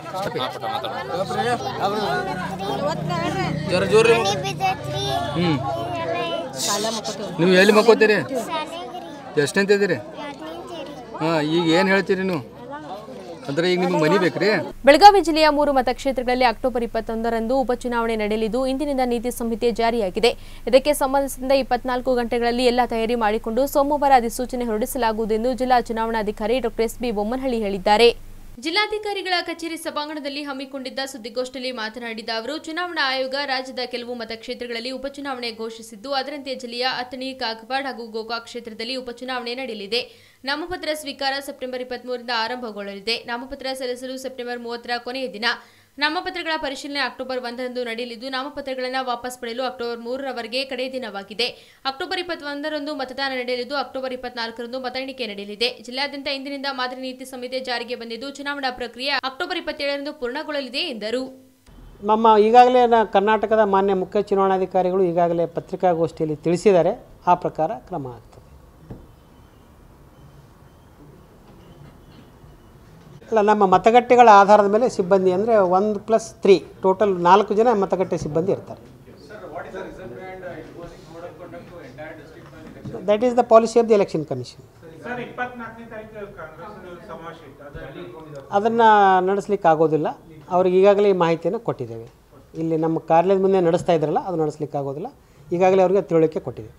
ಜರ ಜೋರ್ರಿ ಹ್ಞೂ ನೀವು ಎಲ್ಲಿ ಮಕ್ಕೋತೀರಿ ಎಷ್ಟಂತ ಇದ್ದೀರಿ ಹಾಂ ಈಗ ಏನು ಹೇಳ್ತೀರಿ ನೀವು ಅಂದ್ರೆ ಈಗ ನಿಮ್ಗೆ ಮನಿ ಬೇಕ್ರಿ ಬೆಳಗಾವಿ ಜಿಲ್ಲೆಯ ಮೂರು ಮತಕ್ಷೇತ್ರಗಳಲ್ಲಿ ಅಕ್ಟೋಬರ್ ಇಪ್ಪತ್ತೊಂದರಂದು ಉಪಚುನಾವಣೆ ನಡೆಯಲಿದ್ದು ಇಂದಿನಿಂದ ನೀತಿ ಸಂಹಿತೆ ಜಾರಿಯಾಗಿದೆ ಇದಕ್ಕೆ ಸಂಬಂಧಿಸಿದ ಇಪ್ಪತ್ನಾಲ್ಕು ಗಂಟೆಗಳಲ್ಲಿ ಎಲ್ಲ ತಯಾರಿ ಮಾಡಿಕೊಂಡು ಸೋಮವಾರ ಅಧಿಸೂಚನೆ ಹೊರಡಿಸಲಾಗುವುದು ಎಂದು ಜಿಲ್ಲಾ ಚುನಾವಣಾಧಿಕಾರಿ ಡಾಕ್ಟರ್ ಎಸ್ ಬಿ ಬೊಮ್ಮನಹಳ್ಳಿ ಹೇಳಿದ್ದಾರೆ ಜಿಲ್ಲಾಧಿಕಾರಿಗಳ ಕಚೇರಿ ಸಭಾಂಗಣದಲ್ಲಿ ಹಮ್ಮಿಕೊಂಡಿದ್ದ ಸುದ್ದಿಗೋಷ್ಠಿಯಲ್ಲಿ ಮಾತನಾಡಿದ ಅವರು ಚುನಾವಣಾ ಆಯೋಗ ರಾಜ್ಯದ ಕೆಲವು ಮತಕ್ಷೇತ್ರಗಳಲ್ಲಿ ಉಪಚುನಾವಣೆ ಘೋಷಿಸಿದ್ದು ಅದರಂತೆ ಜಿಲ್ಲೆಯ ಅಥಣಿ ಕಾಗವಾಡ್ ಹಾಗೂ ಗೋಕಾಕ್ ಕ್ಷೇತ್ರದಲ್ಲಿ ಉಪಚುನಾವಣೆ ನಡೆಯಲಿದೆ ನಾಮಪತ್ರ ಸ್ವೀಕಾರ ಸೆಪ್ಟೆಂಬರ್ ಇಪ್ಪತ್ಮೂರರಿಂದ ಆರಂಭಗೊಳ್ಳಲಿದೆ ನಾಮಪತ್ರ ಸಲ್ಲಿಸಲು ಸೆಪ್ಟೆಂಬರ್ ಮೂವತ್ತರ ಕೊನೆಯ ದಿನ ನಾಮಪತ್ರಗಳ ಪರಿಶೀಲನೆ ಅಕ್ಟೋಬರ್ ಒಂದರಂದು ನಡೆಯಲಿದ್ದು ನಾಮಪತ್ರಗಳನ್ನು ವಾಪಸ್ ಪಡೆಯಲು ಅಕ್ಟೋಬರ್ ಮೂರರವರೆಗೆ ಕಡೆಯ ದಿನವಾಗಿದೆ ಅಕ್ಟೋಬರ್ ಇಪ್ಪತ್ತೊಂದರಂದು ಮತದಾನ ನಡೆಯಲಿದ್ದು ಅಕ್ಟೋಬರ್ ಇಪ್ಪತ್ನಾಲ್ಕರಂದು ಮತ ಎಣಿಕೆ ನಡೆಯಲಿದೆ ಜಿಲ್ಲಾದ್ಯಂತ ಇಂದಿನಿಂದ ಮಾದರಿ ನೀತಿ ಸಂಹಿತೆ ಜಾರಿಗೆ ಬಂದಿದ್ದು ಚುನಾವಣಾ ಪ್ರಕ್ರಿಯೆ ಅಕ್ಟೋಬರ್ ಇಪ್ಪತ್ತೇಳರಂದು ಪೂರ್ಣಗೊಳ್ಳಲಿದೆ ಎಂದರು ನಮ್ಮ ಈಗಾಗಲೇ ನ ಕರ್ನಾಟಕದ ಮಾನ್ಯ ಮುಖ್ಯ ಚುನಾವಣಾಧಿಕಾರಿಗಳು ಈಗಾಗಲೇ ಪತ್ರಿಕಾಗೋಷ್ಠಿಯಲ್ಲಿ ತಿಳಿಸಿದ್ದಾರೆ ಆ ಪ್ರಕಾರ ಕ್ರಮ ಆಗ್ತದೆ ಅಲ್ಲ ನಮ್ಮ ಮತಗಟ್ಟೆಗಳ ಆಧಾರದ ಮೇಲೆ ಸಿಬ್ಬಂದಿ ಅಂದರೆ ಒಂದು ಪ್ಲಸ್ ತ್ರೀ ಟೋಟಲ್ ನಾಲ್ಕು ಜನ ಮತಗಟ್ಟೆ ಸಿಬ್ಬಂದಿ ಇರ್ತಾರೆ that is the policy of the election commission sir ಇಪ್ಪತ್ನಾಲ್ಕನೇ ತಾರೀಕು ಕಾಂಗ್ರೆಸ್ ಸಮಾವೇಶ ಇತ್ತು ಅದರಲ್ಲಿ ಅದನ್ನು ನಡೆಸಲಿಕ್ಕೆ ಆಗೋದಿಲ್ಲ ಅವ್ರಿಗೆ ಈಗಾಗಲೇ ಈ ಮಾಹಿತಿಯನ್ನು ಕೊಟ್ಟಿದ್ದೇವೆ ಇಲ್ಲಿ ನಮ್ಮ ಕಾರ್ಯಾಲಯದ ಮುಂದೆ ನಡೆಸ್ತಾ ಇದ್ರಲ್ಲ ಅದು ನಡೆಸಲಿಕ್ಕೆ ಆಗೋದಿಲ್ಲ ಈಗಾಗಲೇ ಅವರಿಗೆ ತಿಳುವಳಿಕೆ ಕೊಟ್ಟಿದೆ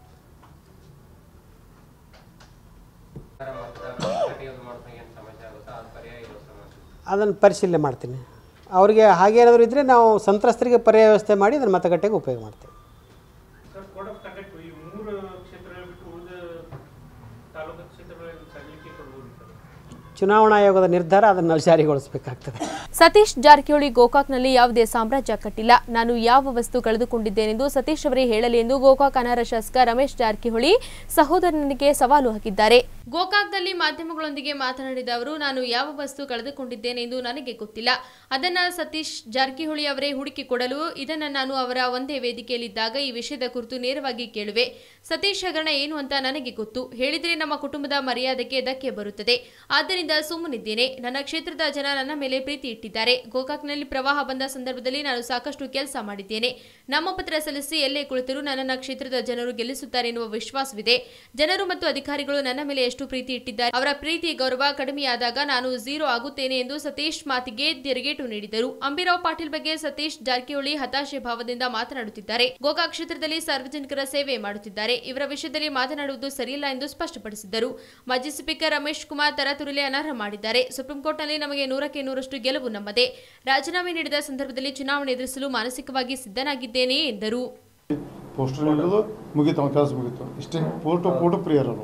ಅದನ್ನು ಪರಿಶೀಲನೆ ಮಾಡ್ತೀನಿ ಅವರಿಗೆ ಹಾಗೇನಾದರೂ ಇದ್ದರೆ ನಾವು ಸಂತ್ರಸ್ತರಿಗೆ ಪರ್ಯಾಯ ವ್ಯವಸ್ಥೆ ಮಾಡಿ ಅದನ್ನು ಮತಗಟ್ಟೆಗೆ ಉಪಯೋಗ ಮಾಡ್ತೇವೆ ಸರ್ ಕೋಡ್ ಆಫ್ ಕಂಡಕ್ಟ್ ಈ ಮೂರು ಕ್ಷೇತ್ರಗಳು ಬಿಟ್ಟು ಉಳಿದ ತಾಲೂಕು ಕ್ಷೇತ್ರಗಳಲ್ಲಿ ಸಲ್ಲಿಕೆ ಕೊಡ್ಬೋದು ಸರ್ ಚುನಾವಣಾ ಆಯೋಗದ ನಿರ್ಧಾರ ಅದನ್ನು ಜಾರಿಗೊಳಿಸಬೇಕಾಗ್ತದೆ ಸತೀಶ್ ಜಾರಕಿಹೊಳಿ ಗೋಕಾಕ್ನಲ್ಲಿ ಯಾವುದೇ ಸಾಮ್ರಾಜ್ಯ ಕಟ್ಟಿಲ್ಲ ನಾನು ಯಾವ ವಸ್ತು ಕಳೆದುಕೊಂಡಿದ್ದೇನೆಂದು ಸತೀಶ್ ಅವರೇ ಹೇಳಲಿ ಎಂದು ಗೋಕಾಕ್ ಅನರ್ಹ ಶಾಸಕ ರಮೇಶ್ ಜಾರಕಿಹೊಳಿ ಸಹೋದರನಿಗೆ ಸವಾಲು ಹಾಕಿದ್ದಾರೆ ಗೋಕಾಕ್ನಲ್ಲಿ ಮಾಧ್ಯಮಗಳೊಂದಿಗೆ ಮಾತನಾಡಿದ ಅವರು ನಾನು ಯಾವ ವಸ್ತು ಕಳೆದುಕೊಂಡಿದ್ದೇನೆ ಎಂದು ನನಗೆ ಗೊತ್ತಿಲ್ಲ ಅದನ್ನ ಸತೀಶ್ ಜಾರಕಿಹೊಳಿ ಅವರೇ ಹುಡುಕಿ ಕೊಡಲು ಇದನ್ನ ನಾನು ಅವರ ಒಂದೇ ವೇದಿಕೆಯಲ್ಲಿದ್ದಾಗ ಈ ವಿಷಯದ ಕುರಿತು ನೇರವಾಗಿ ಕೇಳುವೆ ಸತೀಶ್ ಹಗರಣ ಏನು ಅಂತ ನನಗೆ ಗೊತ್ತು ಹೇಳಿದ್ರೆ ನಮ್ಮ ಕುಟುಂಬದ ಮರ್ಯಾದೆಗೆ ಧಕ್ಕೆ ಬರುತ್ತದೆ ಆದ್ದರಿಂದ ಸುಮ್ಮನಿದ್ದೇನೆ ನನ್ನ ಕ್ಷೇತ್ರದ ಜನ ನನ್ನ ಮೇಲೆ ಪ್ರೀತಿ ಇಟ್ಟಿದ್ದಾರೆ ಗೋಕಾಕ್ನಲ್ಲಿ ಪ್ರವಾಹ ಬಂದ ಸಂದರ್ಭದಲ್ಲಿ ನಾನು ಸಾಕಷ್ಟು ಕೆಲಸ ಮಾಡಿದ್ದೇನೆ ನಾಮಪತ್ರ ಸಲ್ಲಿಸಿ ಎಲ್ಲೇ ಕುಳಿತರೂ ನನ್ನನ್ನು ಕ್ಷೇತ್ರದ ಜನರು ಗೆಲ್ಲಿಸುತ್ತಾರೆ ಎನ್ನುವ ವಿಶ್ವಾಸವಿದೆ ಜನರು ಮತ್ತು ಅಧಿಕಾರಿಗಳು ನನ್ನ ಮೇಲೆ ಎಷ್ಟು ಪ್ರೀತಿ ಇಟ್ಟಿದ್ದಾರೆ ಅವರ ಪ್ರೀತಿ ಗೌರವ ಕಡಿಮೆಯಾದಾಗ ನಾನು ಝೀರೋ ಆಗುತ್ತೇನೆ ಎಂದು ಸತೀಶ್ ಮಾತಿಗೆ ತಿರುಗೇಟು ನೀಡಿದರು ಅಂಬಿರಾವ್ ಪಾಟೀಲ್ ಬಗ್ಗೆ ಸತೀಶ್ ಜಾರಕಿಹೊಳಿ ಹತಾಶೆ ಭಾವದಿಂದ ಮಾತನಾಡುತ್ತಿದ್ದಾರೆ ಗೋಕಾಕ್ ಕ್ಷೇತ್ರದಲ್ಲಿ ಸಾರ್ವಜನಿಕರ ಸೇವೆ ಮಾಡುತ್ತಿದ್ದಾರೆ ಇವರ ವಿಷಯದಲ್ಲಿ ಮಾತನಾಡುವುದು ಸರಿಯಿಲ್ಲ ಎಂದು ಸ್ಪಷ್ಟಪಡಿಸಿದ್ದರು ಮಾಜಿ ಸ್ಪೀಕರ್ ರಮೇಶ್ ಕುಮಾರ್ ತರಾತುರಿಲೆ ಅನರ್ಹ ಮಾಡಿದ್ದಾರೆ ಸುಪ್ರೀಂ ಕೋರ್ಟ್ನಲ್ಲಿ ನಮಗೆ ನೂರಕ್ಕೆ ನೂರಷ್ಟು ಗೆಲುವು ನಮ್ಮದೇ ರಾಜೀನಾಮೆ ನೀಡಿದ ಸಂದರ್ಭದಲ್ಲಿ ಚುನಾವಣೆ ಎದುರಿಸಲು ಮಾನಸಿಕವಾಗಿ ಸಿದ್ಧನಾಗಿದ್ದೇನೆ ಎಂದರು ಪೋಸ್ಟರ್ ನೀಡೋದು ಮುಗೀತು ಅವನ ಕೆಲಸ ಮುಗೀತು ಇಷ್ಟೇ ಫೋಟೋ ಫೋಟೋ ಪ್ರಿಯರ್ ಅವರು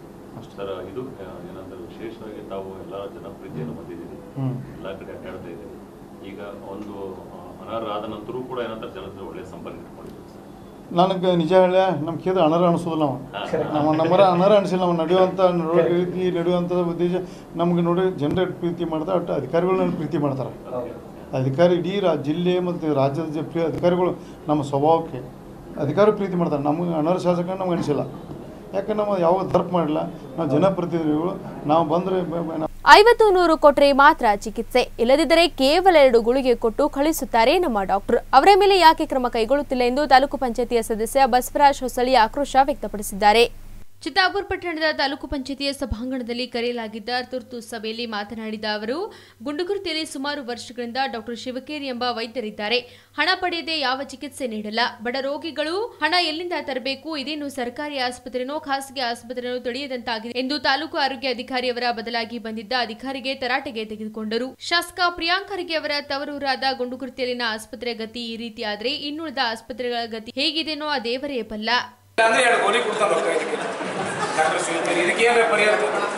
ಸರ್ ಇದು ಆ, ಏನಂದ್ರೆ ವಿಶೇಷವಾಗಿ ತಾವು ಎಲ್ಲ ಜನಪ್ರಿತಿಯನ್ನು ಹೊಂದಿದ್ದೀರಿ ಹ್ಮ್. ಎಲ್ಲ ಕಡೆ ಅಡ್ಡಾಡ್ತಾ ಇದ್ದೀರಿ ಈಗ ಒಂದು ಆ, ಅನರ್ಹ ಆದ ನಂತರೂ ಕೂಡ ಏನಂತಾರೆ ಜನರ ಒಳ್ಳೆಯ ಸಂಪರ್ಕ ಇಟ್ಕೊಂಡಿದ್ದೀರಿ ಸರ್ ನನಗೆ ನಿಜ ಹೇಳ ನಮ್ಮ ಕೇಳಿದ್ರೆ ಅನರ ಅನಿಸೋದಿಲ್ಲ ಅವ ನಮ್ಮ ನಮ್ಮರ ಅನರ ಅನಿಸಿಲ್ಲ ನಾವು ನಡೆಯುವಂಥ ನಡೋ- ರೀತಿ ನಡೆಯುವಂಥ ಉದ್ದೇಶ ನಮ್ಗೆ ನೋಡಿ ಜನರ ಪ್ರೀತಿ ಮಾಡ್ತಾರೆ ಒಟ್ಟು ಅಧಿಕಾರಿಗಳು ನನ್ನ ಪ್ರೀತಿ ಮಾಡ್ತಾರೆ ಅಧಿಕಾರಿ ಇಡೀ ರಾ ಜಿಲ್ಲೆ ಮತ್ತು ರಾಜ್ಯದ ಜ- ಪ್ರಿಯ ಅಧಿಕಾರಿಗಳು ನಮ್ಮ ಸ್ವಭಾವಕ್ಕೆ ಅಧಿಕಾರಿ ಪ್ರೀತಿ ಮಾಡ್ತಾರೆ ನಮಗೆ ಅನರ್ಹ ಶಾಸಕ ನಮ್ಗೆ ಅನಿಸಿಲ್ಲ ಯಾಕಂದ್ರೆ ನಾವು ಯಾವಾಗ ದರ್ಪ ಮಾಡಿಲ್ಲ ನಾವು ಜನಪ್ರತಿನಿಧಿಗಳು ನಾವು ಬಂದರೆ ಐವತ್ತು ನೂರು ಕೊಟ್ರೆ ಮಾತ್ರ ಚಿಕಿತ್ಸೆ ಇಲ್ಲದಿದ್ದರೆ ಕೇವಲ ಎರಡು ಗುಳಿಗೆ ಕೊಟ್ಟು ಕಳಿಸುತ್ತಾರೆ ನಮ್ಮ ಡಾಕ್ಟರ್ ಅವರ ಮೇಲೆ ಯಾಕೆ ಕ್ರಮ ಕೈಗೊಳ್ಳುತ್ತಿಲ್ಲ ಎಂದು ತಾಲೂಕು ಪಂಚಾಯತಿಯ ಸದಸ್ಯ ಬಸವರಾಜ್ ಹೊಸಳಿ ಆಕ್ರೋಶ ವ್ಯಕ್ತಪಡಿಸಿದ್ದಾರೆ ಚಿತ್ತಾಪುರ ಪಟ್ಟಣದ ತಾಲೂಕು ಪಂಚಾಯತಿಯ ಸಭಾಂಗಣದಲ್ಲಿ ಕರೆಯಲಾಗಿದ್ದ ತುರ್ತು ಸಭೆಯಲ್ಲಿ ಮಾತನಾಡಿದ ಅವರು ಗುಂಡುಗುರ್ತಿಯಲ್ಲಿ ಸುಮಾರು ವರ್ಷಗಳಿಂದ ಡಾಕ್ಟರ್ ಶಿವಕೇರಿ ಎಂಬ ವೈದ್ಯರಿದ್ದಾರೆ ಹಣ ಪಡೆಯದೆ ಯಾವ ಚಿಕಿತ್ಸೆ ನೀಡಲ್ಲ ಬಡ ರೋಗಿಗಳು ಹಣ ಎಲ್ಲಿಂದ ತರಬೇಕು ಇದೇನು ಸರ್ಕಾರಿ ಆಸ್ಪತ್ರೆನೋ ಖಾಸಗಿ ಆಸ್ಪತ್ರೆನೋ ತಿಳಿಯದಂತಾಗಿದೆ ಎಂದು ತಾಲೂಕು ಆರೋಗ್ಯ ಅಧಿಕಾರಿಯವರ ಬದಲಾಗಿ ಬಂದಿದ್ದ ಅಧಿಕಾರಿಗೆ ತರಾಟೆಗೆ ತೆಗೆದುಕೊಂಡರು ಶಾಸಕ ಪ್ರಿಯಾಂಕ್ ಖರ್ಗೆ ಅವರ ತವರೂರಾದ ಗುಂಡುಗುರ್ತಿಯಲ್ಲಿನ ಆಸ್ಪತ್ರೆ ಗತಿ ಈ ರೀತಿ ಆದ್ರೆ ಇನ್ನುಳಿದ ಆಸ್ಪತ್ರೆಗಳ ಗತಿ ಹೇಗಿದೆನೋ ಆ ದೇವರೇ ಬಲ್ಲ ಅಂದ್ರೆ ಎರಡು ಗೋಲಿ ಕೊಡ್ತಾನೆ ರೊಕ್ಕ ಇದಕ್ಕೆ ಡಾಕ್ಟರ್ ಶಿವಕೇರಿ ಇದಕ್ಕೆ ಏನ್ರ ಪರಿಹಾರ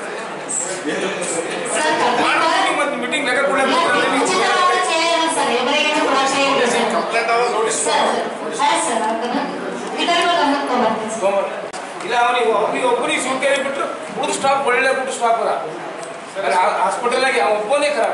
ಮತ್ತೆ ಮೀಟಿಂಗ್ ಲೆಕ್ಕ ಕಂಪ್ಲೇಂಟ್ ಅವ ನೋಟಿಸ್ ಇಲ್ಲ ಅವನಿಗೆ ಅವನಿಗೆ ಒಬ್ಬನಿಗೆ ಶಿವಕೇರಿ ಬಿಟ್ಟರು ಉಳಿದು ಸ್ಟಾಪ್ ಒಳ್ಳೆ ಬಿಟ್ಟು ಸ್ಟಾಪ್ ಅದ ಹಾಸ್ಪಿಟಲ್ ಆಗಿ ಒಬ್ಬನೇ ಖರಾಬ್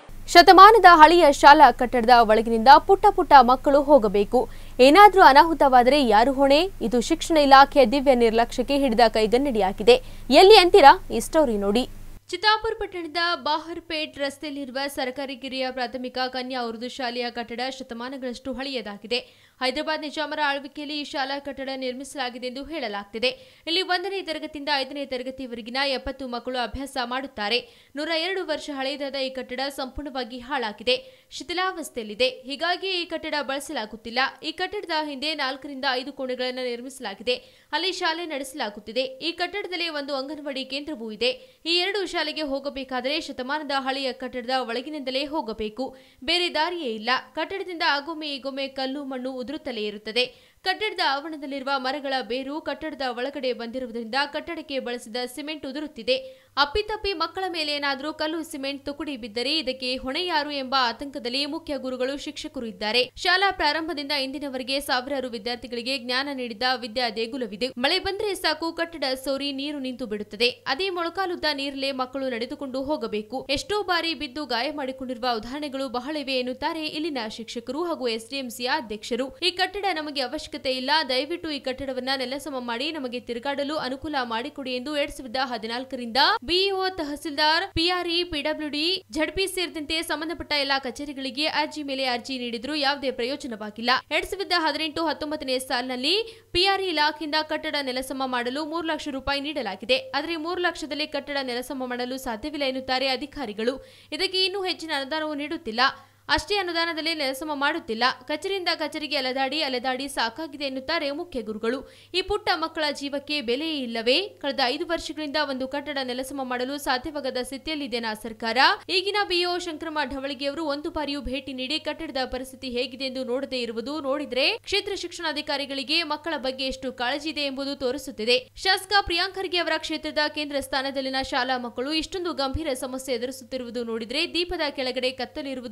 ಶತಮಾನದ ಹಳೆಯ ಶಾಲಾ ಕಟ್ಟಡದ ಒಳಗಿನಿಂದ ಪುಟ್ಟ ಪುಟ್ಟ ಮಕ್ಕಳು ಹೋಗಬೇಕು ಏನಾದರೂ ಅನಾಹುತವಾದರೆ ಯಾರು ಹೊಣೆ ಇದು ಶಿಕ್ಷಣ ಇಲಾಖೆಯ ದಿವ್ಯ ನಿರ್ಲಕ್ಷ್ಯಕ್ಕೆ ಹಿಡಿದ ಕೈಗನ್ನಡಿಯಾಗಿದೆ ಎಲ್ಲಿ ಅಂತೀರಾ ಈ ಸ್ಟೋರಿ ನೋಡಿ ಚಿತ್ತಾಪುರ ಪಟ್ಟಣದ ಬಾಹರ್ಪೇಟ್ ರಸ್ತೆಯಲ್ಲಿರುವ ಸರ್ಕಾರಿ ಕಿರಿಯ ಪ್ರಾಥಮಿಕ ಕನ್ಯಾ ಉರ್ದು ಶಾಲೆಯ ಕಟ್ಟಡ ಶತಮಾನಗಳಷ್ಟು ಹಳೆಯದಾಗಿದೆ ಹೈದರಾಬಾದ್ ನಿಜಾಮರ ಆಳ್ವಿಕೆಯಲ್ಲಿ ಈ ಶಾಲಾ ಕಟ್ಟಡ ನಿರ್ಮಿಸಲಾಗಿದೆ ಎಂದು ಹೇಳಲಾಗ್ತಿದೆ ಇಲ್ಲಿ ಒಂದನೇ ತರಗತಿಯಿಂದ ಐದನೇ ತರಗತಿವರೆಗಿನ ಎಪ್ಪತ್ತು ಮಕ್ಕಳು ಅಭ್ಯಾಸ ಮಾಡುತ್ತಾರೆ ನೂರ ಎರಡು ವರ್ಷ ಹಳೆಯದಾದ ಈ ಕಟ್ಟಡ ಸಂಪೂರ್ಣವಾಗಿ ಹಾಳಾಗಿದೆ ಶಿಥಿಲಾವಸ್ಥೆಯಲ್ಲಿದೆ ಹೀಗಾಗಿ ಈ ಕಟ್ಟಡ ಬಳಸಲಾಗುತ್ತಿಲ್ಲ ಈ ಕಟ್ಟಡದ ಹಿಂದೆ ನಾಲ್ಕರಿಂದ ಐದು ಕೋಣೆಗಳನ್ನು ನಿರ್ಮಿಸಲಾಗಿದೆ ಅಲ್ಲಿ ಶಾಲೆ ನಡೆಸಲಾಗುತ್ತಿದೆ ಈ ಕಟ್ಟಡದಲ್ಲಿ ಒಂದು ಅಂಗನವಾಡಿ ಕೇಂದ್ರವೂ ಇದೆ ಈ ಎರಡು ಶಾಲೆಗೆ ಹೋಗಬೇಕಾದರೆ ಶತಮಾನದ ಹಳೆಯ ಕಟ್ಟಡದ ಒಳಗಿನಿಂದಲೇ ಹೋಗಬೇಕು ಬೇರೆ ದಾರಿಯೇ ಇಲ್ಲ ಕಟ್ಟಡದಿಂದ ಆಗೊಮ್ಮೆ ಈಗೊಮ್ಮೆ ಕಲ್ಲು ಮಣ್ಣು ಉದುರುತ್ತಲೇ ಇರುತ್ತದೆ ಕಟ್ಟಡದ ಆವರಣದಲ್ಲಿರುವ ಮರಗಳ ಬೇರು ಕಟ್ಟಡದ ಒಳಗಡೆ ಬಂದಿರುವುದರಿಂದ ಕಟ್ಟಡಕ್ಕೆ ಬಳಸಿದ ಸಿಮೆಂಟ್ ಉದುರುತ್ತಿದೆ ಅಪ್ಪಿತಪ್ಪಿ ಮಕ್ಕಳ ಮೇಲೆ ಏನಾದರೂ ಕಲ್ಲು ಸಿಮೆಂಟ್ ತುಕುಡಿ ಬಿದ್ದರೆ ಇದಕ್ಕೆ ಹೊಣೆ ಯಾರು ಎಂಬ ಆತಂಕದಲ್ಲಿ ಮುಖ್ಯ ಗುರುಗಳು ಶಿಕ್ಷಕರು ಇದ್ದಾರೆ ಶಾಲಾ ಪ್ರಾರಂಭದಿಂದ ಇಂದಿನವರೆಗೆ ಸಾವಿರಾರು ವಿದ್ಯಾರ್ಥಿಗಳಿಗೆ ಜ್ಞಾನ ನೀಡಿದ ವಿದ್ಯಾ ದೇಗುಲವಿದೆ ಮಳೆ ಬಂದ್ರೆ ಸಾಕು ಕಟ್ಟಡ ಸೋರಿ ನೀರು ನಿಂತು ಬಿಡುತ್ತದೆ ಅದೇ ಮೊಳಕಾಲುದ್ದ ನೀರಲ್ಲೇ ಮಕ್ಕಳು ನಡೆದುಕೊಂಡು ಹೋಗಬೇಕು ಎಷ್ಟೋ ಬಾರಿ ಬಿದ್ದು ಗಾಯ ಮಾಡಿಕೊಂಡಿರುವ ಉದಾಹರಣೆಗಳು ಬಹಳಿವೆ ಎನ್ನುತ್ತಾರೆ ಇಲ್ಲಿನ ಶಿಕ್ಷಕರು ಹಾಗೂ ಎಸ್ಡಿಎಂಸಿಯ ಅಧ್ಯಕ್ಷರು ಈ ಕಟ್ಟಡ ನಮಗೆ ಅವಶ್ಯಕತೆ ಇಲ್ಲ ದಯವಿಟ್ಟು ಈ ಕಟ್ಟಡವನ್ನ ನೆಲಸಮ ಮಾಡಿ ನಮಗೆ ತಿರುಗಾಡಲು ಅನುಕೂಲ ಮಾಡಿಕೊಡಿ ಎಂದು ಎರಡ್ ಸಾವಿರದ ಹದಿನಾಲ್ಕರಿಂದ BEO tahsildar PRE PWD ZP ಸೇರಿದಂತೆ ಸಂಬಂಧಪಟ್ಟ ಎಲ್ಲಾ ಕಚೇರಿಗಳಿಗೆ ಅರ್ಜಿ ಮೇಲೆ ಅರ್ಜಿ ನೀಡಿದ್ರು ಯಾವುದೇ ಪ್ರಯೋಜನವಾಗಿಲ್ಲ ಎರಡ್ ಸಾವಿರದ ಹದಿನೆಂಟು ಹತ್ತೊಂಬತ್ತನೇ ಸಾಲಿನಲ್ಲಿ ಪಿಆರ್ಇ ಇಲಾಖೆಯಿಂದ ಕಟ್ಟಡ ನೆಲಸಮ ಮಾಡಲು ಮೂರು ಲಕ್ಷ ರೂಪಾಯಿ ನೀಡಲಾಗಿದೆ ಆದರೆ ಮೂರು ಲಕ್ಷದಲ್ಲಿ ಕಟ್ಟಡ ನೆಲಸಮ ಮಾಡಲು ಸಾಧ್ಯವಿಲ್ಲ ಎನ್ನುತ್ತಾರೆ ಅಧಿಕಾರಿಗಳು ಇದಕ್ಕೆ ಇನ್ನೂ ಹೆಚ್ಚಿನ ಅನುದಾನವು ನೀಡುತ್ತಿಲ್ಲ ಅಷ್ಟೇ ಅನುದಾನದಲ್ಲಿ ನೆಲಸಮ ಮಾಡುತ್ತಿಲ್ಲ ಕಚೇರಿಯಿಂದ ಕಚೇರಿಗೆ ಅಲೆದಾಡಿ ಅಲೆದಾಡಿ ಸಾಕಾಗಿದೆ ಎನ್ನುತ್ತಾರೆ ಮುಖ್ಯ ಗುರುಗಳು ಈ ಪುಟ್ಟ ಮಕ್ಕಳ ಜೀವಕ್ಕೆ ಬೆಲೆಯೇ ಇಲ್ಲವೇ ಕಳೆದ ಐದು ವರ್ಷಗಳಿಂದ ಒಂದು ಕಟ್ಟಡ ನೆಲಸಮ ಮಾಡಲು ಸಾಧ್ಯವಾಗದ ಸ್ಥಿತಿಯಲ್ಲಿದೆ ಸರ್ಕಾರ ಈಗಿನ ಬಿಒ ಶಂಕರಮ್ಮ ಢವಳಿಗೆಯವರು ಒಂದು ಬಾರಿಯೂ ಭೇಟಿ ನೀಡಿ ಕಟ್ಟಡದ ಪರಿಸ್ಥಿತಿ ಹೇಗಿದೆ ಎಂದು ನೋಡದೇ ಇರುವುದು ನೋಡಿದ್ರೆ ಕ್ಷೇತ್ರ ಶಿಕ್ಷಣಾಧಿಕಾರಿಗಳಿಗೆ ಮಕ್ಕಳ ಬಗ್ಗೆ ಎಷ್ಟು ಕಾಳಜಿ ಇದೆ ಎಂಬುದು ತೋರಿಸುತ್ತಿದೆ ಶಾಸಕ ಪ್ರಿಯಾಂಕ್ ಖರ್ಗೆ ಅವರ ಕ್ಷೇತ್ರದ ಕೇಂದ್ರ ಸ್ಥಾನದಲ್ಲಿನ ಶಾಲಾ ಮಕ್ಕಳು ಇಷ್ಟೊಂದು ಗಂಭೀರ ಸಮಸ್ಯೆ ಎದುರಿಸುತ್ತಿರುವುದು ನೋಡಿದ್ರೆ ದೀಪದ ಕೆಳಗಡೆ ಕತ್ತಲಿರುವುದು ನಿಜ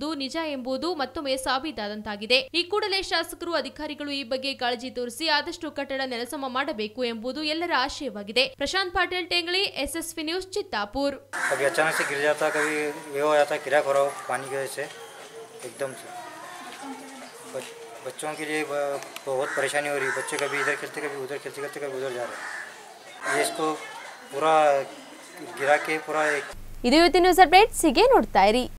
ಎಂಬುದು ಮತ್ತೊಮ್ಮೆ ಸಾಬೀತಾದಂತಾಗಿದೆ ಈ ಕೂಡಲೇ ಶಾಸಕರು ಅಧಿಕಾರಿಗಳು ಈ ಬಗ್ಗೆ ಕಾಳಜಿ ತೋರಿಸಿ ಆದಷ್ಟು ಕಟ್ಟಡ ನೆಲಸಮ ಮಾಡಬೇಕು ಎಂಬುದು ಎಲ್ಲರ ಆಶಯವಾಗಿದೆ ಪ್ರಶಾಂತ್ ಪಾಟೀಲ್ ಟೇಂಗಳಿ ಎಸ್ಎಸ್ಪಿ ನ್ಯೂಸ್ ಚಿತ್ತಾಪುರ್ कभी अचानक से गिर जाता कभी ये हो जाता किरा खरा पानी की वजह से एकदम से बच, बच्चों के लिए ब- बहुत परेशानी हो रही है बच्चे कभी इधर खेलते कभी उधर खेलते खेलते कभी उधर जा रहे हैं ये इसको पूरा गिरा के पूरा एक ಇದು ಇವತ್ತಿನ ನ್ಯೂಸ್ ಅಪ್ಡೇಟ್ಸ್ ಹೀಗೆ ನೋಡ್ತಾ ಇರಿ